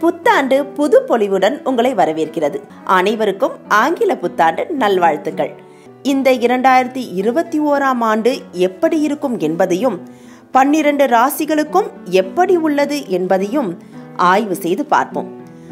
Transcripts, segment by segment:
புத்தாண்டு புது பொலிவுடன் உங்களை வரவேற்கிறது அனைவருக்கும் ஆங்கில புத்தாண்டு நல்வாழ்த்துக்கள் இந்த இரண்டாயிரத்தி இருபத்தி ஓராம் ஆண்டு எப்படி இருக்கும் என்பதையும் பன்னிரண்டு ராசிகளுக்கும் எப்படி உள்ளது என்பதையும் ஆய்வு செய்து பார்ப்போம்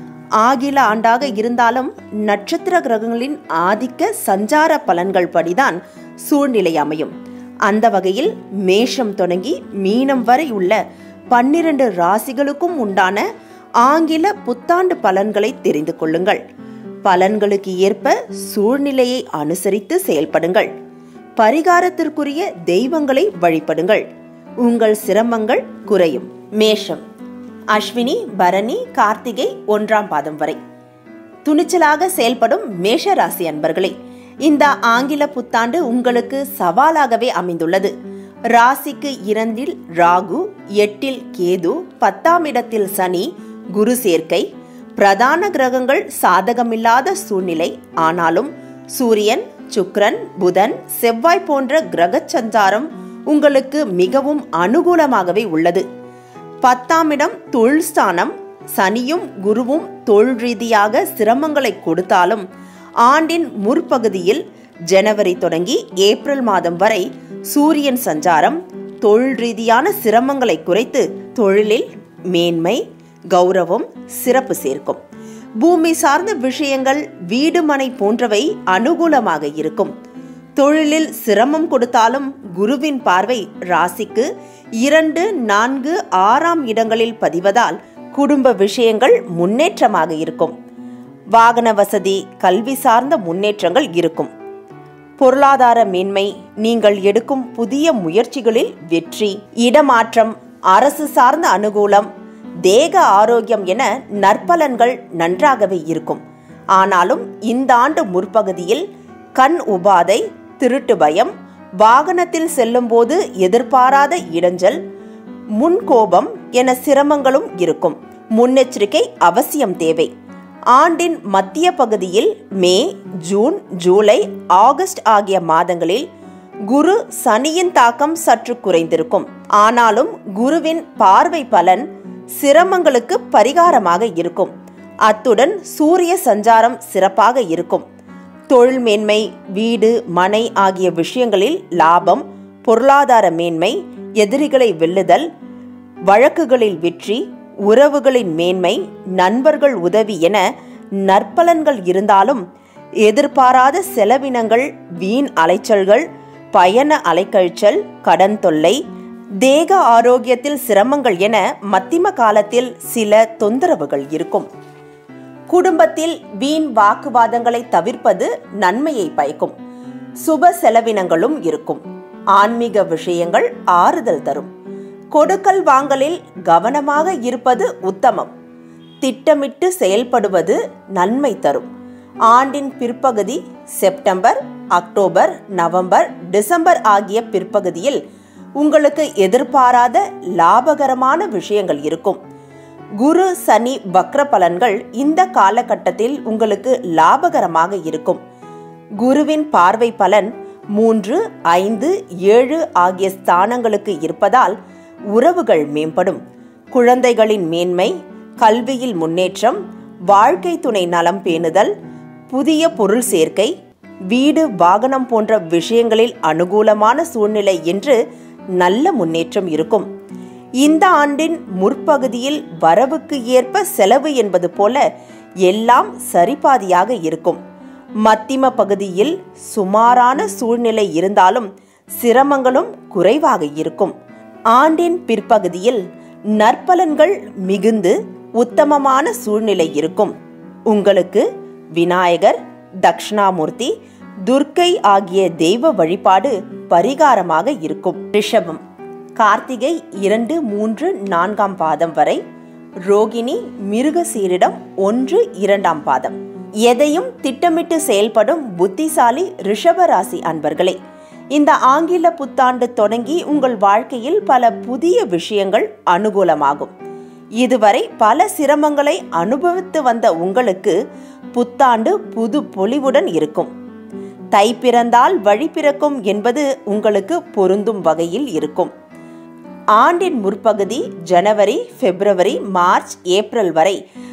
ஆகில ஆண்டாக இருந்தாலும் நட்சத்திர கிரகங்களின் ஆதிக்க சஞ்சார பலன்கள் படிதான் சூழ்நிலை அமையும் அந்த வகையில் மேஷம் தொடங்கி மீனம் வரை உள்ள பன்னிரண்டு ராசிகளுக்கும் உண்டான ஆங்கில புத்தாண்டு பலன்களை தெரிந்து கொள்ளுங்கள் பலன்களுக்கு ஏற்ப சூழ்நிலையை அனுசரித்து செயல்படுங்கள் பரிகாரத்திற்குரிய தெய்வங்களை வழிபடுங்கள் உங்கள் சிரமங்கள் குறையும் மேஷம் அஸ்வினி பரணி கார்த்திகை ஒன்றாம் பாதம் வரை துணிச்சலாக செயல்படும் மேஷ ராசி அன்பர்களே இந்த ஆங்கில புத்தாண்டு உங்களுக்கு சவாலாகவே அமைந்துள்ளது ராசிக்கு இரண்டில் ராகு எட்டில் கேது பத்தாம் இடத்தில் சனி குரு சேர்க்கை பிரதான கிரகங்கள் சாதகமில்லாத சூழ்நிலை ஆனாலும் சூரியன் சுக்ரன் புதன் செவ்வாய் போன்ற கிரக சஞ்சாரம் உங்களுக்கு மிகவும் அனுகூலமாகவே உள்ளது பத்தாம் இடம் தொழில் ஸ்தானம் சனியும் குருவும் தொழில் ரீதியாக சிரமங்களை கொடுத்தாலும் ஆண்டின் முற்பகுதியில் ஜனவரி தொடங்கி ஏப்ரல் மாதம் வரை சூரியன் சஞ்சாரம் தொழில் ரீதியான சிரமங்களை குறைத்து தொழிலில் மேன்மை கௌரவம் சிறப்பு சேர்க்கும் பூமி சார்ந்த விஷயங்கள் வீடு மனை போன்றவை அனுகூலமாக இருக்கும் தொழிலில் சிரமம் கொடுத்தாலும் குருவின் பார்வை ராசிக்கு இரண்டு நான்கு ஆறாம் இடங்களில் பதிவதால் குடும்ப விஷயங்கள் முன்னேற்றமாக இருக்கும் வாகன வசதி கல்வி சார்ந்த முன்னேற்றங்கள் இருக்கும் பொருளாதார மேன்மை நீங்கள் எடுக்கும் புதிய முயற்சிகளில் வெற்றி இடமாற்றம் அரசு சார்ந்த அனுகூலம் தேக ஆரோக்கியம் என நற்பலன்கள் நன்றாகவே இருக்கும் ஆனாலும் இந்த ஆண்டு முற்பகுதியில் கண் உபாதை திருட்டு பயம் வாகனத்தில் செல்லும்போது எதிர்பாராத இடைஞ்சல் முன்கோபம் என சிரமங்களும் இருக்கும் முன்னெச்சரிக்கை அவசியம் தேவை ஆண்டின் மத்திய பகுதியில் மே ஜூன் ஜூலை ஆகஸ்ட் ஆகிய மாதங்களில் குரு சனியின் தாக்கம் சற்று குறைந்திருக்கும் ஆனாலும் குருவின் பார்வை பலன் சிரமங்களுக்கு பரிகாரமாக இருக்கும் அத்துடன் சூரிய சஞ்சாரம் சிறப்பாக இருக்கும் தொழில் மேன்மை வீடு மனை ஆகிய விஷயங்களில் லாபம் பொருளாதார மேன்மை எதிரிகளை வெல்லுதல் வழக்குகளில் வெற்றி உறவுகளின் மேன்மை நண்பர்கள் உதவி என நற்பலன்கள் இருந்தாலும் எதிர்பாராத செலவினங்கள் வீண் அலைச்சல்கள் பயண அலைக்கழிச்சல் கடன் தொல்லை தேக ஆரோக்கியத்தில் சிரமங்கள் என மத்திம காலத்தில் சில தொந்தரவுகள் இருக்கும் குடும்பத்தில் வீண் வாக்குவாதங்களை தவிர்ப்பது நன்மையை பயக்கும் சுப செலவினங்களும் இருக்கும் ஆன்மீக விஷயங்கள் ஆறுதல் தரும் கொடுக்கல் வாங்கலில் கவனமாக இருப்பது உத்தமம் திட்டமிட்டு செயல்படுவது நன்மை தரும் ஆண்டின் பிற்பகுதி செப்டம்பர் அக்டோபர் நவம்பர் டிசம்பர் ஆகிய பிற்பகுதியில் உங்களுக்கு எதிர்பாராத லாபகரமான விஷயங்கள் இருக்கும் குரு சனி வக்ர பலன்கள் இந்த காலகட்டத்தில் உங்களுக்கு லாபகரமாக இருக்கும் குருவின் பார்வை பலன் மூன்று ஐந்து ஏழு ஆகிய ஸ்தானங்களுக்கு இருப்பதால் உறவுகள் மேம்படும் குழந்தைகளின் மேன்மை கல்வியில் முன்னேற்றம் வாழ்க்கை துணை நலம் பேணுதல் புதிய பொருள் சேர்க்கை வீடு வாகனம் போன்ற விஷயங்களில் அனுகூலமான சூழ்நிலை என்று நல்ல முன்னேற்றம் இருக்கும் இந்த ஆண்டின் முற்பகுதியில் வரவுக்கு ஏற்ப செலவு என்பது போல எல்லாம் சரிபாதியாக இருக்கும் மத்திம பகுதியில் சுமாரான சூழ்நிலை இருந்தாலும் சிரமங்களும் குறைவாக இருக்கும் ஆண்டின் பிற்பகுதியில் நற்பலன்கள் மிகுந்து உத்தமமான சூழ்நிலை இருக்கும் உங்களுக்கு விநாயகர் தக்ஷணாமூர்த்தி துர்க்கை ஆகிய தெய்வ வழிபாடு பரிகாரமாக இருக்கும் ரிஷபம் கார்த்திகை இரண்டு மூன்று நான்காம் பாதம் வரை ரோகிணி மிருகசீரிடம் ஒன்று இரண்டாம் பாதம் எதையும் திட்டமிட்டு செயல்படும் புத்திசாலி ரிஷபராசி அன்பர்களே இந்த ஆங்கில புத்தாண்டு தொடங்கி உங்கள் வாழ்க்கையில் பல புதிய விஷயங்கள் அனுகூலமாகும் இதுவரை பல சிரமங்களை அனுபவித்து வந்த உங்களுக்கு புத்தாண்டு புது பொலிவுடன் இருக்கும் தை பிறந்தால் வழி பிறக்கும் என்பது உங்களுக்கு பொருந்தும் வகையில் இருக்கும் ஆண்டின் முற்பகுதி ஜனவரி பிப்ரவரி மார்ச் ஏப்ரல் வரை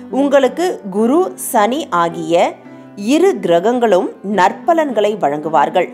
உங்களுக்கு குரு சனி ஆகிய இரு கிரகங்களும் நற்பலன்களை வழங்குவார்கள்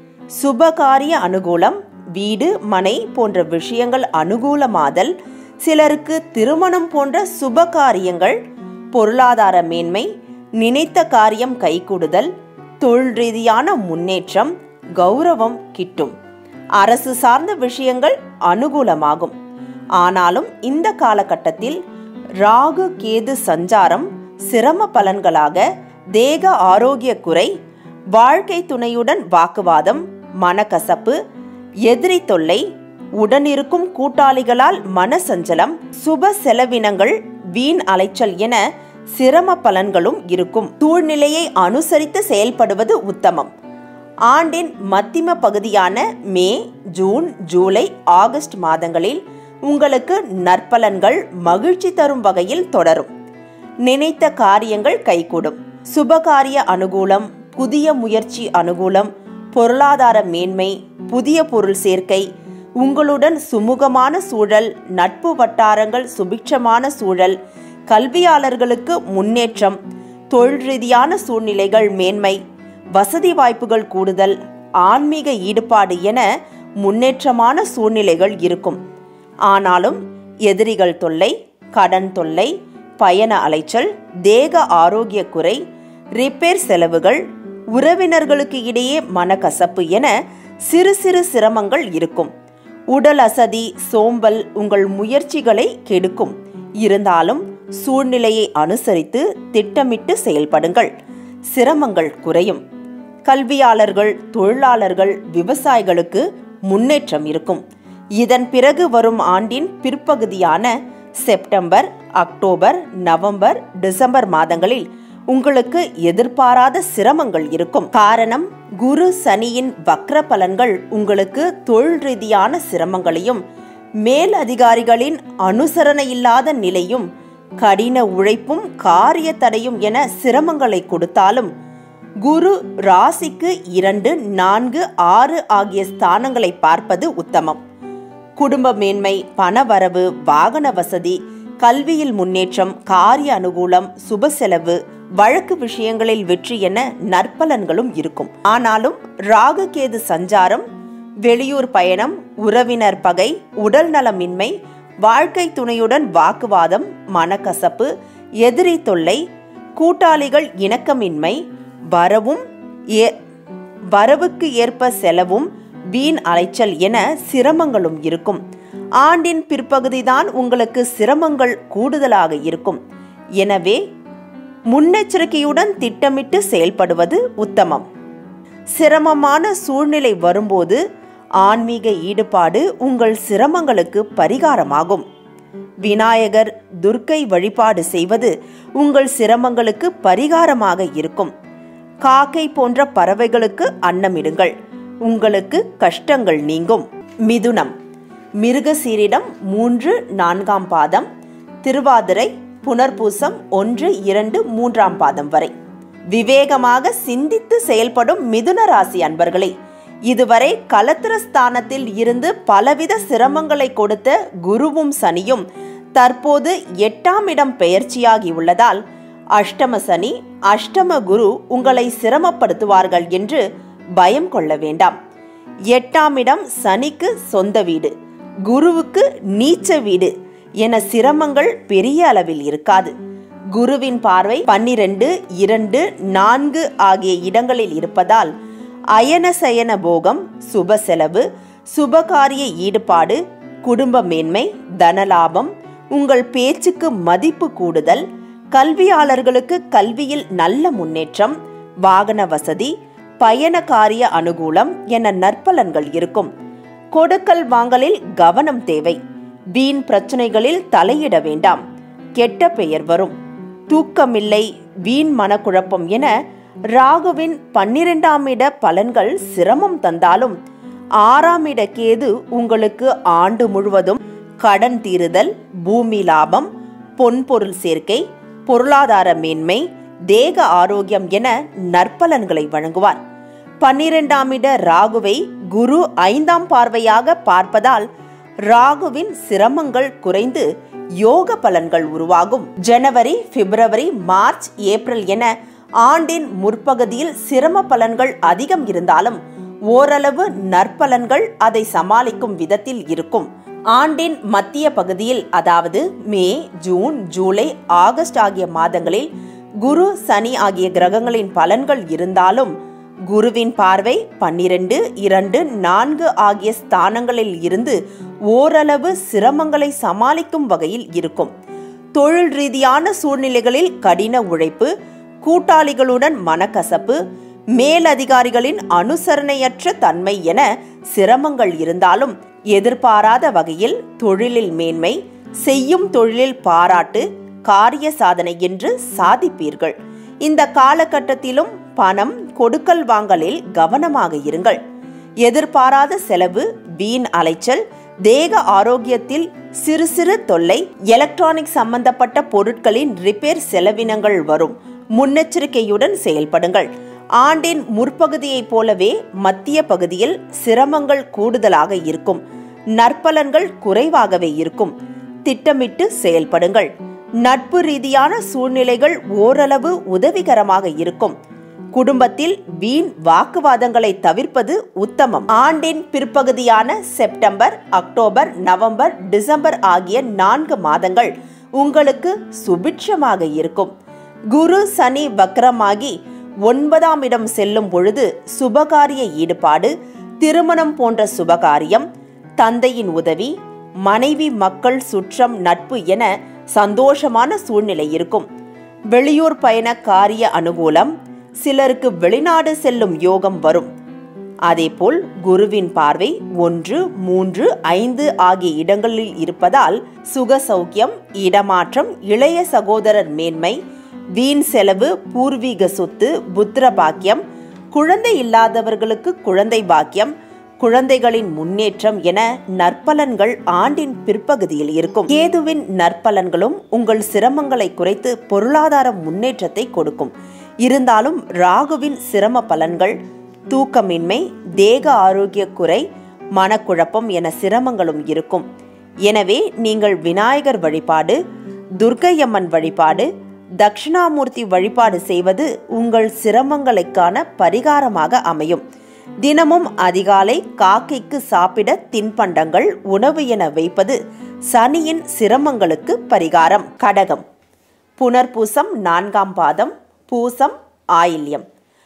சுபகாரிய அனுகூலம் வீடு மனை போன்ற விஷயங்கள் அனுகூலமாதல் சிலருக்கு திருமணம் போன்ற சுப காரியங்கள் பொருளாதார மேன்மை நினைத்த காரியம் கைகூடுதல் தொழில் ரீதியான முன்னேற்றம் கௌரவம் கிட்டும் அரசு சார்ந்த விஷயங்கள் அனுகூலமாகும் ஆனாலும் இந்த காலகட்டத்தில் ராகு கேது சஞ்சாரம் சிரம பலன்களாக தேக ஆரோக்கிய குறை வாழ்க்கை துணையுடன் வாக்குவாதம் மனக்கசப்பு எதிரி தொல்லை உடனிருக்கும் கூட்டாளிகளால் மனசஞ்சலம் சுப செலவினங்கள் வீண் அலைச்சல் என சிரம பலன்களும் இருக்கும் சூழ்நிலையை அனுசரித்து செயல்படுவது உத்தமம் ஆண்டின் மத்திம பகுதியான மே ஜூன் ஜூலை ஆகஸ்ட் மாதங்களில் உங்களுக்கு நற்பலன்கள் மகிழ்ச்சி தரும் வகையில் தொடரும் நினைத்த காரியங்கள் கைகூடும் சுபகாரிய அனுகூலம் புதிய முயற்சி அனுகூலம் பொருளாதார மேன்மை புதிய பொருள் சேர்க்கை உங்களுடன் சுமூகமான சூழல் நட்பு வட்டாரங்கள் சுபிட்சமான சூழல் கல்வியாளர்களுக்கு முன்னேற்றம் தொழில் ரீதியான சூழ்நிலைகள் மேன்மை வசதி வாய்ப்புகள் கூடுதல் ஆன்மீக ஈடுபாடு என முன்னேற்றமான சூழ்நிலைகள் இருக்கும் ஆனாலும் எதிரிகள் தொல்லை கடன் தொல்லை பயண அலைச்சல் தேக ஆரோக்கிய குறை ரிப்பேர் செலவுகள் உறவினர்களுக்கு இடையே மனக்கசப்பு என சிறு சிறு சிரமங்கள் இருக்கும் உடல் அசதி சோம்பல் உங்கள் முயற்சிகளை கெடுக்கும் இருந்தாலும் சூழ்நிலையை அனுசரித்து திட்டமிட்டு செயல்படுங்கள் சிரமங்கள் குறையும் கல்வியாளர்கள் தொழிலாளர்கள் விவசாயிகளுக்கு முன்னேற்றம் இருக்கும் இதன் பிறகு வரும் ஆண்டின் பிற்பகுதியான செப்டம்பர் அக்டோபர் நவம்பர் டிசம்பர் மாதங்களில் உங்களுக்கு எதிர்பாராத சிரமங்கள் இருக்கும் காரணம் குரு சனியின் வக்ர பலன்கள் உங்களுக்கு தொழில் ரீதியான சிரமங்களையும் மேல் அதிகாரிகளின் அனுசரணை இல்லாத நிலையும் கடின உழைப்பும் காரிய தடையும் என சிரமங்களை கொடுத்தாலும் குரு ராசிக்கு இரண்டு நான்கு ஆறு ஆகிய ஸ்தானங்களை பார்ப்பது உத்தமம் குடும்ப மேன்மை பணவரவு வாகன வசதி கல்வியில் முன்னேற்றம் காரிய அனுகூலம் சுப செலவு வழக்கு விஷயங்களில் வெற்றி என நற்பலன்களும் இருக்கும் ஆனாலும் ராகு கேது சஞ்சாரம் வெளியூர் பயணம் உறவினர் பகை உடல் நலமின்மை வாழ்க்கை துணையுடன் வாக்குவாதம் மனக்கசப்பு எதிரி தொல்லை கூட்டாளிகள் இணக்கமின்மை வரவும் ஏ வரவுக்கு ஏற்ப செலவும் வீண் அலைச்சல் என சிரமங்களும் இருக்கும் ஆண்டின் பிற்பகுதிதான் உங்களுக்கு சிரமங்கள் கூடுதலாக இருக்கும் எனவே முன்னெச்சரிக்கையுடன் திட்டமிட்டு செயல்படுவது உத்தமம் சிரமமான சூழ்நிலை வரும்போது ஆன்மீக ஈடுபாடு உங்கள் சிரமங்களுக்கு பரிகாரமாகும் விநாயகர் துர்க்கை வழிபாடு செய்வது உங்கள் சிரமங்களுக்கு பரிகாரமாக இருக்கும் காக்கை போன்ற பறவைகளுக்கு அன்னமிடுங்கள் உங்களுக்கு கஷ்டங்கள் நீங்கும் மிதுனம் மிருகசீரிடம் மூன்று நான்காம் பாதம் திருவாதிரை புனர்பூசம் ஒன்று இரண்டு மூன்றாம் பாதம் வரை விவேகமாக சிந்தித்து செயல்படும் மிதுன ராசி அன்பர்களே இதுவரை கலத்திரஸ்தானத்தில் இருந்து பலவித சிரமங்களை கொடுத்த குருவும் சனியும் தற்போது எட்டாம் இடம் பெயர்ச்சியாகி உள்ளதால் அஷ்டம சனி அஷ்டம குரு உங்களை சிரமப்படுத்துவார்கள் என்று பயம் கொள்ள வேண்டாம் எட்டாம் இடம் சனிக்கு சொந்த வீடு குருவுக்கு நீச்ச வீடு என சிரமங்கள் பெரிய அளவில் இருக்காது குருவின் பார்வை பன்னிரண்டு இரண்டு நான்கு ஆகிய இடங்களில் இருப்பதால் அயன சயன போகம் சுப செலவு சுபகாரிய ஈடுபாடு குடும்ப மேன்மை தனலாபம் உங்கள் பேச்சுக்கு மதிப்பு கூடுதல் கல்வியாளர்களுக்கு கல்வியில் நல்ல முன்னேற்றம் வாகன வசதி பயண காரிய அனுகூலம் என நற்பலன்கள் இருக்கும் கொடுக்கல் வாங்கலில் கவனம் தேவை வீண் பிரச்சனைகளில் தலையிட வேண்டாம் கெட்ட பெயர் வரும் தூக்கமில்லை வீண் மனக்குழப்பம் என ராகுவின் பன்னிரெண்டாம் இட பலன்கள் சிரமம் தந்தாலும் ஆறாம் இட கேது உங்களுக்கு ஆண்டு முழுவதும் கடன் தீருதல் பூமி லாபம் பொன்பொருள் சேர்க்கை பொருளாதார மேன்மை தேக ஆரோக்கியம் என நற்பலன்களை வழங்குவார் பன்னிரெண்டாம் இட ராகுவை குரு ஐந்தாம் பார்வையாக பார்ப்பதால் ராகுவின் சிரமங்கள் குறைந்து யோக பலன்கள் உருவாகும் ஜனவரி பிப்ரவரி மார்ச் ஏப்ரல் என ஆண்டின் முற்பகுதியில் சிரம பலன்கள் அதிகம் இருந்தாலும் ஓரளவு நற்பலன்கள் அதை சமாளிக்கும் விதத்தில் இருக்கும் ஆண்டின் மத்திய பகுதியில் அதாவது மே ஜூன் ஜூலை ஆகஸ்ட் ஆகிய மாதங்களில் குரு சனி ஆகிய கிரகங்களின் பலன்கள் இருந்தாலும் குருவின் பார்வை பன்னிரண்டு இரண்டு நான்கு ஆகிய ஸ்தானங்களில் இருந்து ஓரளவு சிரமங்களை சமாளிக்கும் வகையில் இருக்கும் தொழில் ரீதியான சூழ்நிலைகளில் கடின உழைப்பு கூட்டாளிகளுடன் மனக்கசப்பு மேலதிகாரிகளின் அனுசரணையற்ற தன்மை என சிரமங்கள் இருந்தாலும் எதிர்பாராத வகையில் தொழிலில் மேன்மை செய்யும் தொழிலில் பாராட்டு காரிய சாதனை என்று சாதிப்பீர்கள் இந்த காலகட்டத்திலும் பணம் கொடுக்கல் வாங்கலில் கவனமாக இருங்கள் எதிர்பாராத செலவு வீண் அலைச்சல் தேக ஆரோக்கியத்தில் சிறு சிறு தொல்லை எலக்ட்ரானிக் சம்பந்தப்பட்ட பொருட்களின் ரிப்பேர் செலவினங்கள் வரும் முன்னெச்சரிக்கையுடன் செயல்படுங்கள் ஆண்டின் முற்பகுதியைப் போலவே மத்திய பகுதியில் சிரமங்கள் கூடுதலாக இருக்கும் நற்பலன்கள் குறைவாகவே இருக்கும் திட்டமிட்டு செயல்படுங்கள் நட்பு ரீதியான சூழ்நிலைகள் ஓரளவு உதவிகரமாக இருக்கும் குடும்பத்தில் வீண் வாக்குவாதங்களை தவிர்ப்பது உத்தமம் ஆண்டின் பிற்பகுதியான செப்டம்பர் அக்டோபர் நவம்பர் டிசம்பர் ஆகிய நான்கு மாதங்கள் உங்களுக்கு சுபிட்சமாக இருக்கும் குரு சனி வக்ரமாகி ஒன்பதாம் இடம் செல்லும் பொழுது சுபகாரிய ஈடுபாடு திருமணம் போன்ற சுபகாரியம் தந்தையின் உதவி மனைவி மக்கள் சுற்றம் நட்பு என சந்தோஷமான சூழ்நிலை இருக்கும் வெளியூர் பயண காரிய அனுகூலம் சிலருக்கு வெளிநாடு செல்லும் யோகம் வரும் அதேபோல் குருவின் பார்வை ஒன்று மூன்று ஐந்து ஆகிய இடங்களில் இருப்பதால் சுக சௌக்கியம் இடமாற்றம் இளைய சகோதரர் மேன்மை வீண் செலவு பூர்வீக சொத்து புத்திர பாக்கியம் குழந்தை இல்லாதவர்களுக்கு குழந்தை பாக்கியம் குழந்தைகளின் முன்னேற்றம் என நற்பலன்கள் ஆண்டின் பிற்பகுதியில் இருக்கும் கேதுவின் நற்பலன்களும் உங்கள் சிரமங்களை குறைத்து பொருளாதார முன்னேற்றத்தை கொடுக்கும் இருந்தாலும் ராகுவின் சிரம பலன்கள் தூக்கமின்மை தேக ஆரோக்கிய குறை மனக்குழப்பம் என சிரமங்களும் இருக்கும் எனவே நீங்கள் விநாயகர் வழிபாடு துர்க்கையம்மன் வழிபாடு தட்சிணாமூர்த்தி வழிபாடு செய்வது உங்கள் சிரமங்களுக்கான பரிகாரமாக அமையும் தினமும் அதிகாலை காக்கைக்கு சாப்பிட தின்பண்டங்கள் உணவு என வைப்பது சனியின் சிரமங்களுக்கு பரிகாரம் கடகம் புனர்பூசம் நான்காம் பாதம் பூசம் ஆயில்யம்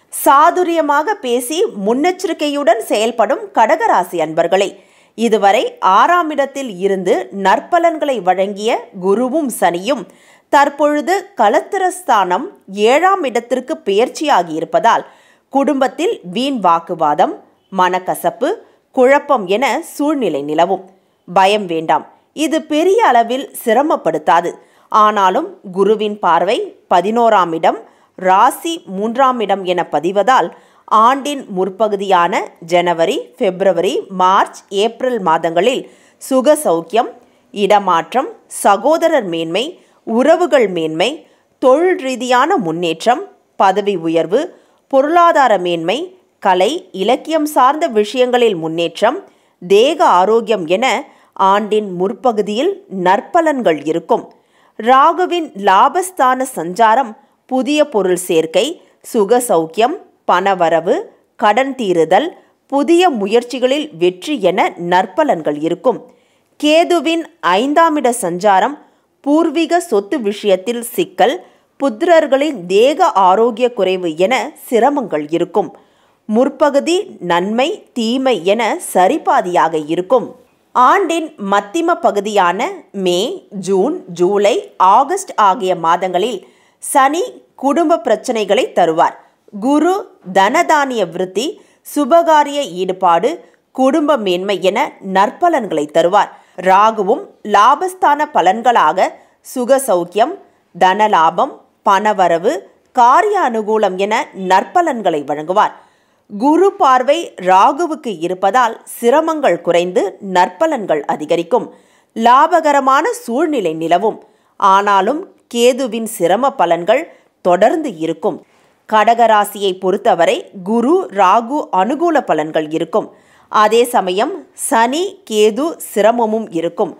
சாதுரியமாக பேசி முன்னெச்சரிக்கையுடன் செயல்படும் கடகராசி அன்பர்களே இதுவரை ஆறாம் இடத்தில் இருந்து நற்பலன்களை வழங்கிய குருவும் சனியும் தற்பொழுது கலத்திரஸ்தானம் ஏழாம் இடத்திற்கு பெயர்ச்சியாகி இருப்பதால் குடும்பத்தில் வீண் வாக்குவாதம் மனக்கசப்பு குழப்பம் என சூழ்நிலை நிலவும் பயம் வேண்டாம் இது பெரிய அளவில் சிரமப்படுத்தாது ஆனாலும் குருவின் பார்வை பதினோராம் இடம் ராசி மூன்றாம் இடம் என பதிவதால் ஆண்டின் முற்பகுதியான ஜனவரி பிப்ரவரி மார்ச் ஏப்ரல் மாதங்களில் சுக சௌக்கியம் இடமாற்றம் சகோதரர் மேன்மை உறவுகள் மேன்மை தொழில் ரீதியான முன்னேற்றம் பதவி உயர்வு பொருளாதார மேன்மை கலை இலக்கியம் சார்ந்த விஷயங்களில் முன்னேற்றம் தேக ஆரோக்கியம் என ஆண்டின் முற்பகுதியில் நற்பலன்கள் இருக்கும் ராகுவின் லாபஸ்தான சஞ்சாரம் புதிய பொருள் சேர்க்கை சுக சௌக்கியம் பணவரவு கடன் தீருதல் புதிய முயற்சிகளில் வெற்றி என நற்பலன்கள் இருக்கும் கேதுவின் ஐந்தாம் இட சஞ்சாரம் பூர்வீக சொத்து விஷயத்தில் சிக்கல் புத்திரர்களின் தேக ஆரோக்கிய குறைவு என சிரமங்கள் இருக்கும் முற்பகுதி நன்மை தீமை என சரிபாதியாக இருக்கும் ஆண்டின் மத்திம பகுதியான மே ஜூன் ஜூலை ஆகஸ்ட் ஆகிய மாதங்களில் சனி குடும்ப பிரச்சனைகளை தருவார் குரு தனதானிய விருத்தி சுபகாரிய ஈடுபாடு குடும்ப மேன்மை என நற்பலன்களை தருவார் ராகுவும் லாபஸ்தான பலன்களாக சுக சௌக்கியம் தனலாபம் பணவரவு காரிய அனுகூலம் என நற்பலன்களை வழங்குவார் குரு பார்வை ராகுவுக்கு இருப்பதால் சிரமங்கள் குறைந்து நற்பலன்கள் அதிகரிக்கும் லாபகரமான சூழ்நிலை நிலவும் ஆனாலும் கேதுவின் சிரம பலன்கள் தொடர்ந்து இருக்கும் கடகராசியை பொறுத்தவரை குரு ராகு அனுகூல பலன்கள் இருக்கும் அதே சமயம் சனி கேது சிரமமும் இருக்கும்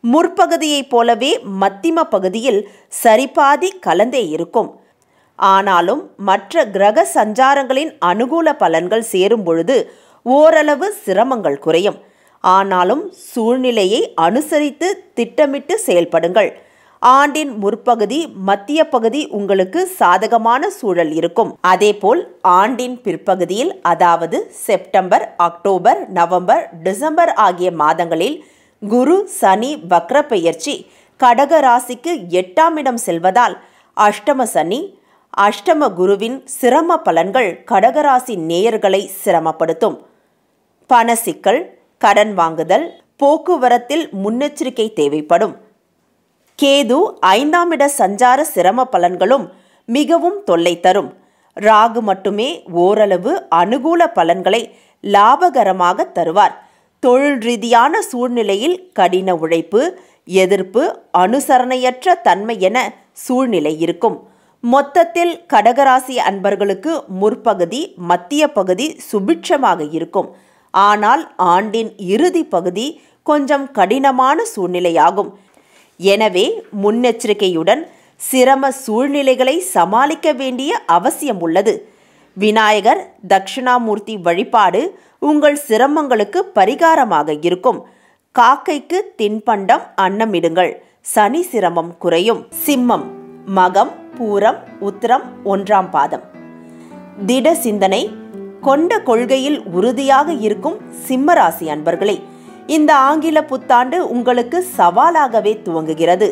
முற்பகுதியைப் போலவே மத்திம பகுதியில் சரிபாதி கலந்தே இருக்கும் ஆனாலும் மற்ற கிரக சஞ்சாரங்களின் அனுகூல பலன்கள் சேரும் பொழுது ஓரளவு சிரமங்கள் குறையும் ஆனாலும் சூழ்நிலையை அனுசரித்து திட்டமிட்டு செயல்படுங்கள் ஆண்டின் முற்பகுதி மத்திய பகுதி உங்களுக்கு சாதகமான சூழல் இருக்கும் அதேபோல் ஆண்டின் பிற்பகுதியில் அதாவது செப்டம்பர் அக்டோபர் நவம்பர் டிசம்பர் ஆகிய மாதங்களில் குரு சனி வக்ர பெயர்ச்சி கடக ராசிக்கு எட்டாம் இடம் செல்வதால் அஷ்டம சனி அஷ்டம குருவின் சிரம பலன்கள் கடகராசி நேயர்களை சிரமப்படுத்தும் பண சிக்கல் கடன் வாங்குதல் போக்குவரத்தில் முன்னெச்சரிக்கை தேவைப்படும் கேது ஐந்தாம் இட சஞ்சார சிரம பலன்களும் மிகவும் தொல்லை தரும் ராகு மட்டுமே ஓரளவு அனுகூல பலன்களை லாபகரமாக தருவார் தொழில் ரீதியான சூழ்நிலையில் கடின உழைப்பு எதிர்ப்பு அனுசரணையற்ற தன்மை என சூழ்நிலை இருக்கும் மொத்தத்தில் கடகராசி அன்பர்களுக்கு முற்பகுதி மத்திய பகுதி சுபிட்சமாக இருக்கும் ஆனால் ஆண்டின் இறுதி பகுதி கொஞ்சம் கடினமான சூழ்நிலையாகும் எனவே முன்னெச்சரிக்கையுடன் சிரம சூழ்நிலைகளை சமாளிக்க வேண்டிய அவசியம் உள்ளது விநாயகர் தட்சிணாமூர்த்தி வழிபாடு உங்கள் சிரமங்களுக்கு பரிகாரமாக இருக்கும் காக்கைக்கு தின்பண்டம் அன்னமிடுங்கள் சனி சிரமம் குறையும் சிம்மம் மகம் பூரம் உத்திரம் ஒன்றாம் பாதம் திட சிந்தனை கொண்ட கொள்கையில் உறுதியாக இருக்கும் சிம்மராசி அன்பர்களே இந்த ஆங்கில புத்தாண்டு உங்களுக்கு சவாலாகவே துவங்குகிறது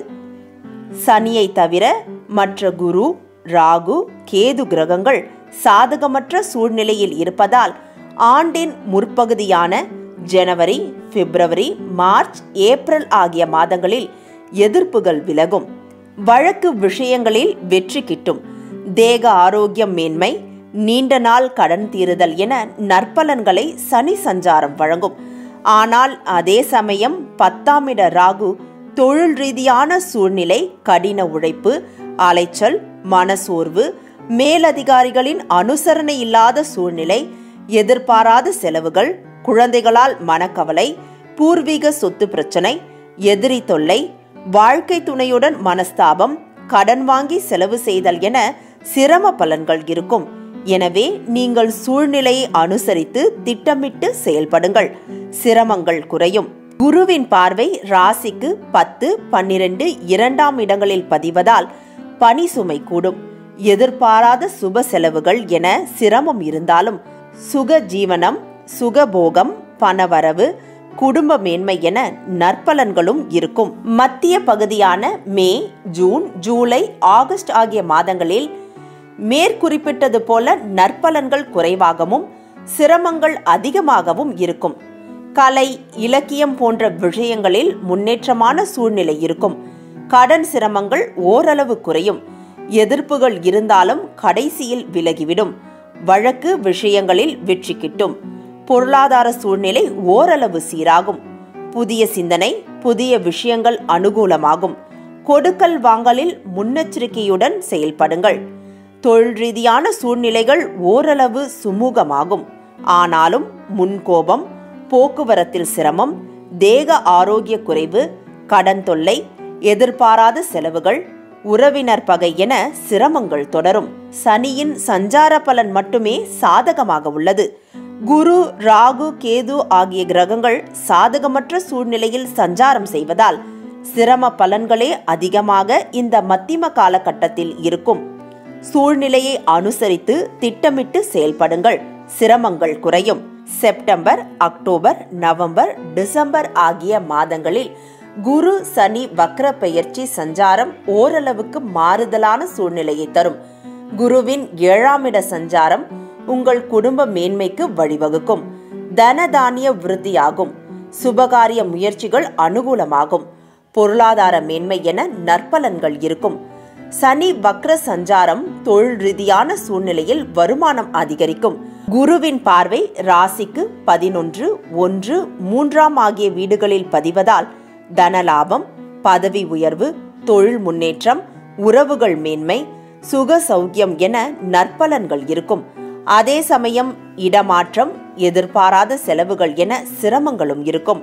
சனியை தவிர மற்ற குரு ராகு கேது கிரகங்கள் சாதகமற்ற சூழ்நிலையில் இருப்பதால் ஆண்டின் முற்பகுதியான ஜனவரி பிப்ரவரி மார்ச் ஏப்ரல் ஆகிய மாதங்களில் எதிர்ப்புகள் விலகும் வழக்கு விஷயங்களில் வெற்றி கிட்டும் தேக ஆரோக்கியம் மேன்மை நீண்ட நாள் கடன் தீருதல் என நற்பலன்களை சனி சஞ்சாரம் வழங்கும் ஆனால் அதே சமயம் பத்தாம் இட ராகு தொழில் ரீதியான சூழ்நிலை கடின உழைப்பு அலைச்சல் மனசோர்வு மேலதிகாரிகளின் அனுசரணை இல்லாத சூழ்நிலை எதிர்பாராத செலவுகள் குழந்தைகளால் மனக்கவலை பூர்வீக சொத்து பிரச்சனை எதிரி தொல்லை வாழ்க்கை துணையுடன் மனஸ்தாபம் கடன் வாங்கி செலவு செய்தல் என சிரம பலன்கள் இருக்கும் எனவே நீங்கள் சூழ்நிலையை அனுசரித்து திட்டமிட்டு செயல்படுங்கள் சிரமங்கள் குறையும் குருவின் பார்வை ராசிக்கு பத்து பன்னிரண்டு இரண்டாம் இடங்களில் பதிவதால் பணி சுமை கூடும் எதிர்பாராத சுப செலவுகள் என சிரமம் இருந்தாலும் சுக ஜீவனம் சுகபோகம் பணவரவு குடும்ப மேன்மை என நற்பலன்களும் இருக்கும் மத்திய பகுதியான மே ஜூன் ஜூலை ஆகஸ்ட் ஆகிய மாதங்களில் மேற்குறிப்பிட்டது போல நற்பலன்கள் குறைவாகவும் சிரமங்கள் அதிகமாகவும் இருக்கும் கலை இலக்கியம் போன்ற விஷயங்களில் முன்னேற்றமான சூழ்நிலை இருக்கும் கடன் சிரமங்கள் ஓரளவு குறையும் எதிர்ப்புகள் இருந்தாலும் கடைசியில் விலகிவிடும் வழக்கு விஷயங்களில் வெற்றி கிட்டும் பொருளாதார சூழ்நிலை ஓரளவு சீராகும் புதிய சிந்தனை புதிய விஷயங்கள் அனுகூலமாகும் கொடுக்கல் வாங்கலில் முன்னெச்சரிக்கையுடன் செயல்படுங்கள் தொழில் ரீதியான சூழ்நிலைகள் ஓரளவு சுமூகமாகும் ஆனாலும் முன்கோபம் போக்குவரத்தில் சிரமம் தேக ஆரோக்கிய குறைவு கடன் தொல்லை எதிர்பாராத செலவுகள் உறவினர் பகை என சிரமங்கள் தொடரும் சனியின் சஞ்சார பலன் மட்டுமே சாதகமாக உள்ளது குரு ராகு கேது ஆகிய கிரகங்கள் சாதகமற்ற சூழ்நிலையில் சஞ்சாரம் செய்வதால் சிரம பலன்களே அதிகமாக இந்த மத்திம காலகட்டத்தில் இருக்கும் சூழ்நிலையை அனுசரித்து திட்டமிட்டு செயல்படுங்கள் சிரமங்கள் குறையும் செப்டம்பர் அக்டோபர் நவம்பர் டிசம்பர் ஆகிய மாதங்களில் குரு சனி வக்ர பெயர்ச்சி சஞ்சாரம் ஓரளவுக்கு மாறுதலான சூழ்நிலையை தரும் குருவின் ஏழாம் இட சஞ்சாரம் உங்கள் குடும்ப மேன்மைக்கு வழிவகுக்கும் தனதானிய விருத்தியாகும் சுபகாரிய முயற்சிகள் அனுகூலமாகும் பொருளாதார மேன்மை என நற்பலன்கள் இருக்கும் சனி வக்ர சஞ்சாரம் தொழில் ரீதியான சூழ்நிலையில் வருமானம் அதிகரிக்கும் குருவின் பார்வை ராசிக்கு பதினொன்று ஒன்று மூன்றாம் ஆகிய வீடுகளில் பதிவதால் தனலாபம் பதவி உயர்வு தொழில் முன்னேற்றம் உறவுகள் மேன்மை சுக சௌக்கியம் என நற்பலன்கள் இருக்கும் அதே சமயம் இடமாற்றம் எதிர்பாராத செலவுகள் என சிரமங்களும் இருக்கும்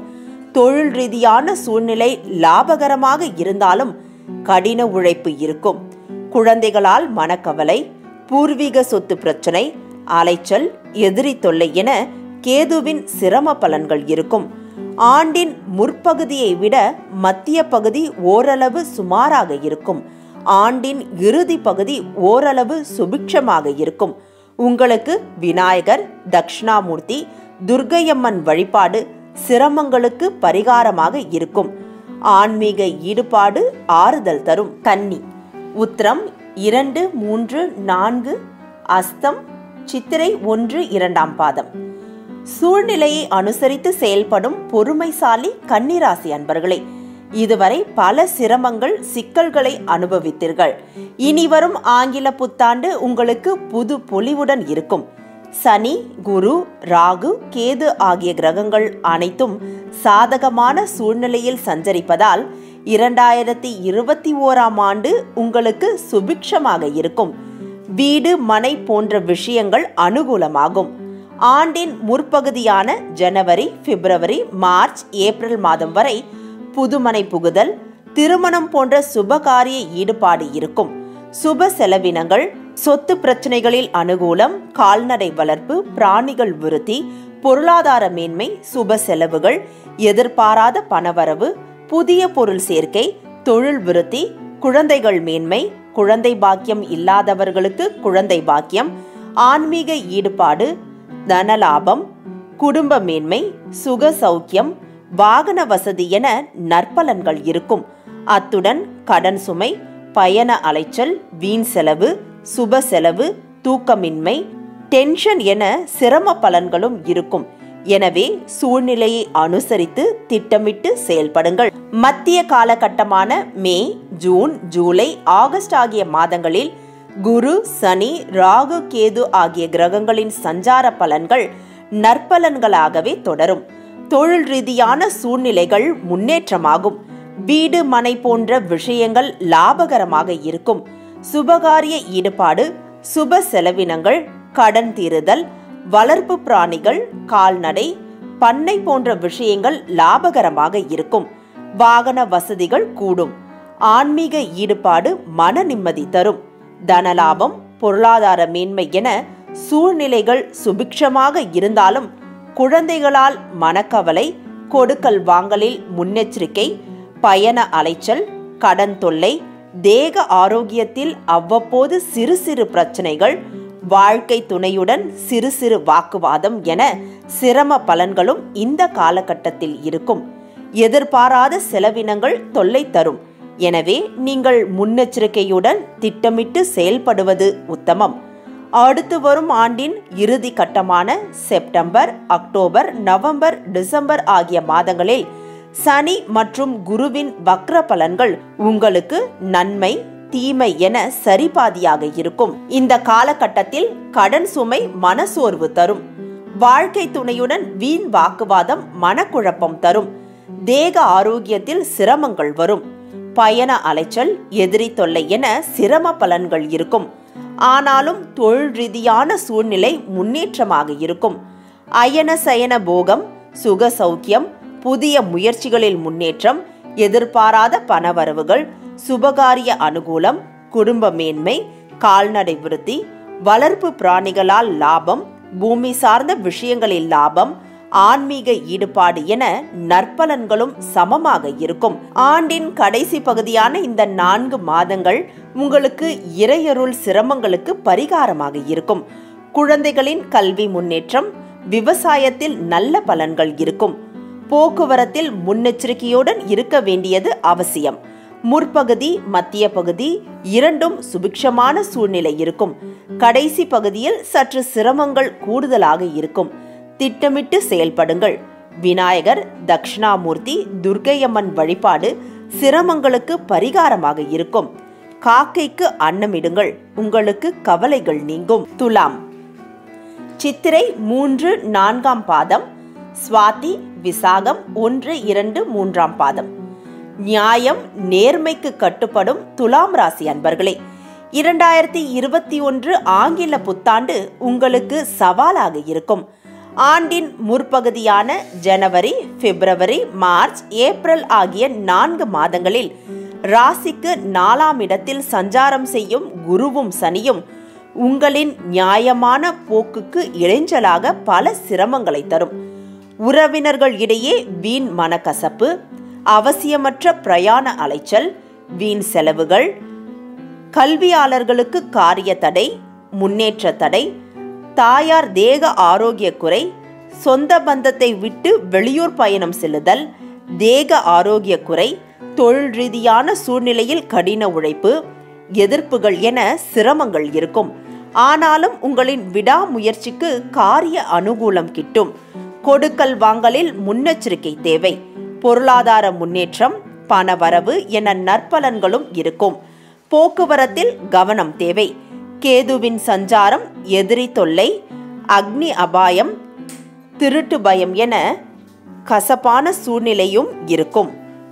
தொழில் ரீதியான சூழ்நிலை லாபகரமாக இருந்தாலும் கடின உழைப்பு இருக்கும் குழந்தைகளால் மனக்கவலை பூர்வீக சொத்து பிரச்சனை அலைச்சல் எதிரி தொல்லை என கேதுவின் சிரம பலன்கள் இருக்கும் ஆண்டின் முற்பகுதியை விட மத்திய பகுதி ஓரளவு சுமாராக இருக்கும் ஆண்டின் இறுதி பகுதி ஓரளவு சுபிக்ஷமாக இருக்கும் உங்களுக்கு விநாயகர் தக்ஷணாமூர்த்தி துர்க்கையம்மன் வழிபாடு சிரமங்களுக்கு பரிகாரமாக இருக்கும் ஆன்மீக ஈடுபாடு ஆறுதல் தரும் கன்னி உத்திரம் இரண்டு மூன்று நான்கு அஸ்தம் சித்திரை ஒன்று இரண்டாம் பாதம் சூழ்நிலையை அனுசரித்து செயல்படும் பொறுமைசாலி கன்னிராசி அன்பர்களே இதுவரை பல சிரமங்கள் சிக்கல்களை அனுபவித்தீர்கள் இனி வரும் ஆங்கில புத்தாண்டு உங்களுக்கு புது பொலிவுடன் இருக்கும் சனி குரு ராகு கேது ஆகிய கிரகங்கள் அனைத்தும் சாதகமான சூழ்நிலையில் சஞ்சரிப்பதால் இரண்டாயிரத்தி இருபத்தி ஓராம் ஆண்டு உங்களுக்கு சுபிக்ஷமாக இருக்கும் வீடு மனை போன்ற விஷயங்கள் அனுகூலமாகும் ஆண்டின் முற்பகுதியான ஜனவரி பிப்ரவரி மார்ச் ஏப்ரல் மாதம் வரை புதுமனை புகுதல் திருமணம் போன்ற சுபகாரிய ஈடுபாடு இருக்கும் சுப செலவினங்கள் சொத்து பிரச்சனைகளில் அனுகூலம் கால்நடை வளர்ப்பு பிராணிகள் விருத்தி பொருளாதார மேன்மை சுப செலவுகள் எதிர்பாராத பணவரவு புதிய பொருள் சேர்க்கை தொழில் விருத்தி குழந்தைகள் மேன்மை குழந்தை பாக்கியம் இல்லாதவர்களுக்கு குழந்தை பாக்கியம் ஆன்மீக ஈடுபாடு தனலாபம் குடும்ப மேன்மை சுக சௌக்கியம் வாகன வசதி என நற்பலன்கள் இருக்கும் அத்துடன் கடன் சுமை பயண அலைச்சல் வீண் செலவு சுப செலவு தூக்கமின்மை டென்ஷன் என சிரம பலன்களும் இருக்கும் எனவே சூழ்நிலையை அனுசரித்து திட்டமிட்டு செயல்படுங்கள் மத்திய காலகட்டமான மே ஜூன் ஜூலை ஆகஸ்ட் ஆகிய மாதங்களில் குரு சனி ராகு கேது ஆகிய கிரகங்களின் சஞ்சார பலன்கள் நற்பலன்களாகவே தொடரும் தொழில் ரீதியான சூழ்நிலைகள் முன்னேற்றமாகும் வீடு மனை போன்ற விஷயங்கள் லாபகரமாக இருக்கும் சுபகாரிய ஈடுபாடு சுப செலவினங்கள் கடன் தீருதல் வளர்ப்பு பிராணிகள் கால்நடை பண்ணை போன்ற விஷயங்கள் லாபகரமாக இருக்கும் வாகன வசதிகள் கூடும் ஆன்மீக ஈடுபாடு மன நிம்மதி தரும் தனலாபம் பொருளாதார மேன்மை என சூழ்நிலைகள் சுபிக்ஷமாக இருந்தாலும் குழந்தைகளால் மனக்கவலை கொடுக்கல் வாங்கலில் முன்னெச்சரிக்கை பயண அலைச்சல் கடன் தொல்லை தேக ஆரோக்கியத்தில் அவ்வப்போது சிறு சிறு பிரச்சனைகள் வாழ்க்கை துணையுடன் சிறு சிறு வாக்குவாதம் என சிரம பலன்களும் இந்த காலகட்டத்தில் இருக்கும் எதிர்பாராத செலவினங்கள் தொல்லை தரும் எனவே நீங்கள் முன்னெச்சரிக்கையுடன் திட்டமிட்டு செயல்படுவது உத்தமம் அடுத்து வரும் ஆண்டின் இறுதி கட்டமான செப்டம்பர் அக்டோபர் நவம்பர் டிசம்பர் ஆகிய மாதங்களில் சனி மற்றும் குருவின் வக்ர பலன்கள் உங்களுக்கு நன்மை தீமை என சரிபாதியாக இருக்கும் இந்த காலகட்டத்தில் கடன் சுமை மனசோர்வு தரும் வாழ்க்கை துணையுடன் வீண் வாக்குவாதம் மனக்குழப்பம் தரும் தேக ஆரோக்கியத்தில் சிரமங்கள் வரும் பயண அலைச்சல் எதிரி தொல்லை என சிரம பலன்கள் இருக்கும் ஆனாலும் தொழில் ரீதியான சூழ்நிலை முன்னேற்றமாக இருக்கும் அயன சயன போகம் சுக சௌக்கியம் புதிய முயற்சிகளில் முன்னேற்றம் எதிர்பாராத பணவரவுகள் சுபகாரிய அனுகூலம் குடும்ப மேன்மை கால்நடை விருத்தி வளர்ப்பு பிராணிகளால் லாபம் பூமி சார்ந்த விஷயங்களில் லாபம் ஆன்மீக ஈடுபாடு என நற்பலன்களும் சமமாக இருக்கும் ஆண்டின் கடைசி பகுதியான இந்த நான்கு மாதங்கள் உங்களுக்கு இறையருள் சிரமங்களுக்கு பரிகாரமாக இருக்கும் குழந்தைகளின் கல்வி முன்னேற்றம் விவசாயத்தில் நல்ல பலன்கள் இருக்கும் போக்குவரத்தில் முன்னெச்சரிக்கையுடன் இருக்க வேண்டியது அவசியம் முற்பகுதி மத்திய பகுதி இரண்டும் சுபிக்ஷமான சூழ்நிலை இருக்கும் கடைசி பகுதியில் சற்று சிரமங்கள் கூடுதலாக இருக்கும் திட்டமிட்டு செயல்படுங்கள் விநாயகர் தக்ஷணாமூர்த்தி துர்க்கையம்மன் வழிபாடு சிரமங்களுக்கு பரிகாரமாக இருக்கும் காக்கைக்கு அன்னமிடுங்கள் உங்களுக்கு கவலைகள் நீங்கும் துலாம் சித்திரை மூன்று நான்காம் பாதம் சுவாதி விசாகம் ஒன்று இரண்டு மூன்றாம் பாதம் நியாயம் நேர்மைக்கு கட்டுப்படும் துலாம் ராசி அன்பர்களே இரண்டாயிரத்தி இருபத்தி ஒன்று ஆங்கில புத்தாண்டு உங்களுக்கு சவாலாக இருக்கும் ஆண்டின் முற்பகுதியான ஜனவரி பிப்ரவரி மார்ச் ஏப்ரல் ஆகிய நான்கு மாதங்களில் ராசிக்கு நாலாம் இடத்தில் சஞ்சாரம் செய்யும் குருவும் சனியும் உங்களின் நியாயமான போக்குக்கு இளைஞ்சலாக பல சிரமங்களை தரும் உறவினர்கள் இடையே வீண் மனக்கசப்பு அவசியமற்ற பிரயாண அலைச்சல் வீண் செலவுகள் கல்வியாளர்களுக்கு காரிய தடை முன்னேற்ற தடை தாயார் தேக ஆரோக்கிய குறை சொந்த பந்தத்தை விட்டு வெளியூர் பயணம் செல்லுதல் தேக ஆரோக்கிய குறை தொழில் ரீதியான சூழ்நிலையில் கடின உழைப்பு எதிர்ப்புகள் என சிரமங்கள் இருக்கும் ஆனாலும் உங்களின் விடாமுயற்சிக்கு காரிய அனுகூலம் கிட்டும் கொடுக்கல் வாங்கலில் முன்னெச்சரிக்கை தேவை பொருளாதார முன்னேற்றம் பணவரவு என நற்பலன்களும் இருக்கும் போக்குவரத்தில் கவனம் தேவை கேதுவின் சஞ்சாரம் எதிரி தொல்லை அக்னி அபாயம் திருட்டு பயம் என கசப்பான சூழ்நிலையும் இருக்கும்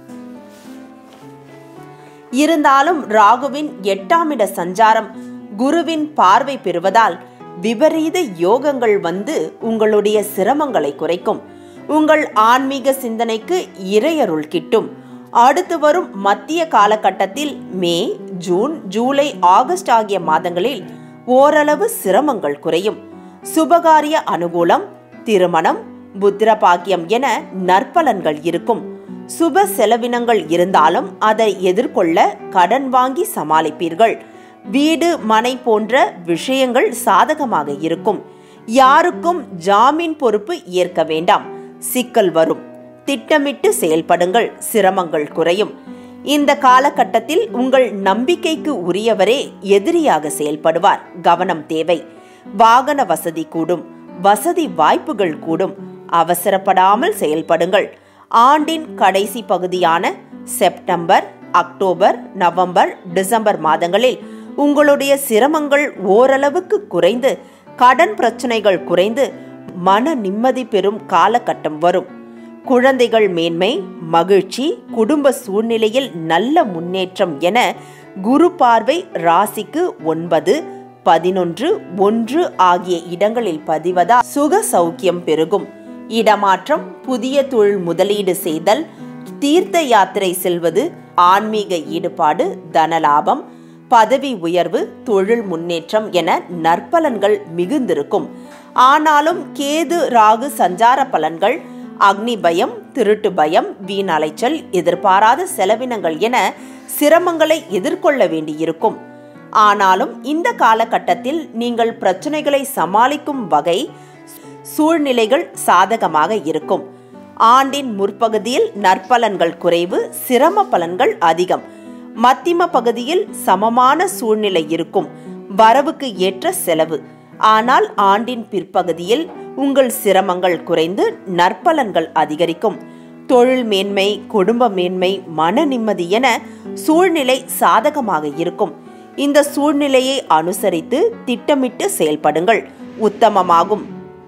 இருந்தாலும் ராகுவின் எட்டாம் இட சஞ்சாரம் குருவின் பார்வை பெறுவதால் விபரீத யோகங்கள் வந்து உங்களுடைய சிரமங்களை குறைக்கும் உங்கள் ஆன்மீக சிந்தனைக்கு இறையருள் கிட்டும் அடுத்து வரும் மத்திய காலகட்டத்தில் மே ஜூன் ஜூலை ஆகஸ்ட் ஆகிய மாதங்களில் ஓரளவு சிரமங்கள் குறையும் சுபகாரிய அனுகூலம் திருமணம் புத்திர பாக்கியம் என நற்பலன்கள் இருக்கும் சுப செலவினங்கள் இருந்தாலும் அதை எதிர்கொள்ள கடன் வாங்கி சமாளிப்பீர்கள் வீடு மனை போன்ற விஷயங்கள் சாதகமாக இருக்கும் யாருக்கும் ஜாமீன் பொறுப்பு ஏற்க வேண்டாம் சிக்கல் வரும் திட்டமிட்டு செயல்படுங்கள் சிரமங்கள் குறையும் இந்த காலகட்டத்தில் உங்கள் நம்பிக்கைக்கு உரியவரே எதிரியாக செயல்படுவார் கவனம் தேவை வாகன வசதி கூடும் வசதி வாய்ப்புகள் கூடும் அவசரப்படாமல் செயல்படுங்கள் ஆண்டின் கடைசி பகுதியான செப்டம்பர் அக்டோபர் நவம்பர் டிசம்பர் மாதங்களில் உங்களுடைய சிரமங்கள் ஓரளவுக்கு குறைந்து கடன் பிரச்சனைகள் குறைந்து மன நிம்மதி பெறும் காலகட்டம் வரும் குழந்தைகள் மேன்மை மகிழ்ச்சி குடும்ப சூழ்நிலையில் நல்ல முன்னேற்றம் என குரு பார்வை ராசிக்கு ஒன்பது பதினொன்று ஒன்று ஆகிய இடங்களில் பதிவதா சுக சௌக்கியம் பெருகும் இடமாற்றம் புதிய தொழில் முதலீடு செய்தல் தீர்த்த யாத்திரை செல்வது ஆன்மீக ஈடுபாடு தனலாபம் பதவி உயர்வு தொழில் முன்னேற்றம் என நற்பலன்கள் மிகுந்திருக்கும் ஆனாலும் கேது ராகு சஞ்சார பலன்கள் அக்னி பயம் திருட்டு பயம் வீண் அலைச்சல் எதிர்பாராத செலவினங்கள் என சிரமங்களை எதிர்கொள்ள வேண்டியிருக்கும் ஆனாலும் இந்த காலகட்டத்தில் நீங்கள் பிரச்சனைகளை சமாளிக்கும் வகை சூழ்நிலைகள் சாதகமாக இருக்கும் ஆண்டின் முற்பகுதியில் நற்பலன்கள் குறைவு சிரம பலன்கள் அதிகம் மத்திம பகுதியில் சமமான சூழ்நிலை இருக்கும் வரவுக்கு ஏற்ற செலவு ஆனால் ஆண்டின் பிற்பகுதியில் உங்கள் சிரமங்கள் குறைந்து நற்பலன்கள் அதிகரிக்கும் தொழில் மேன்மை குடும்ப மேன்மை மன நிம்மதி என சூழ்நிலை சாதகமாக இருக்கும் இந்த சூழ்நிலையை அனுசரித்து திட்டமிட்டு செயல்படுங்கள் உத்தமமாகும்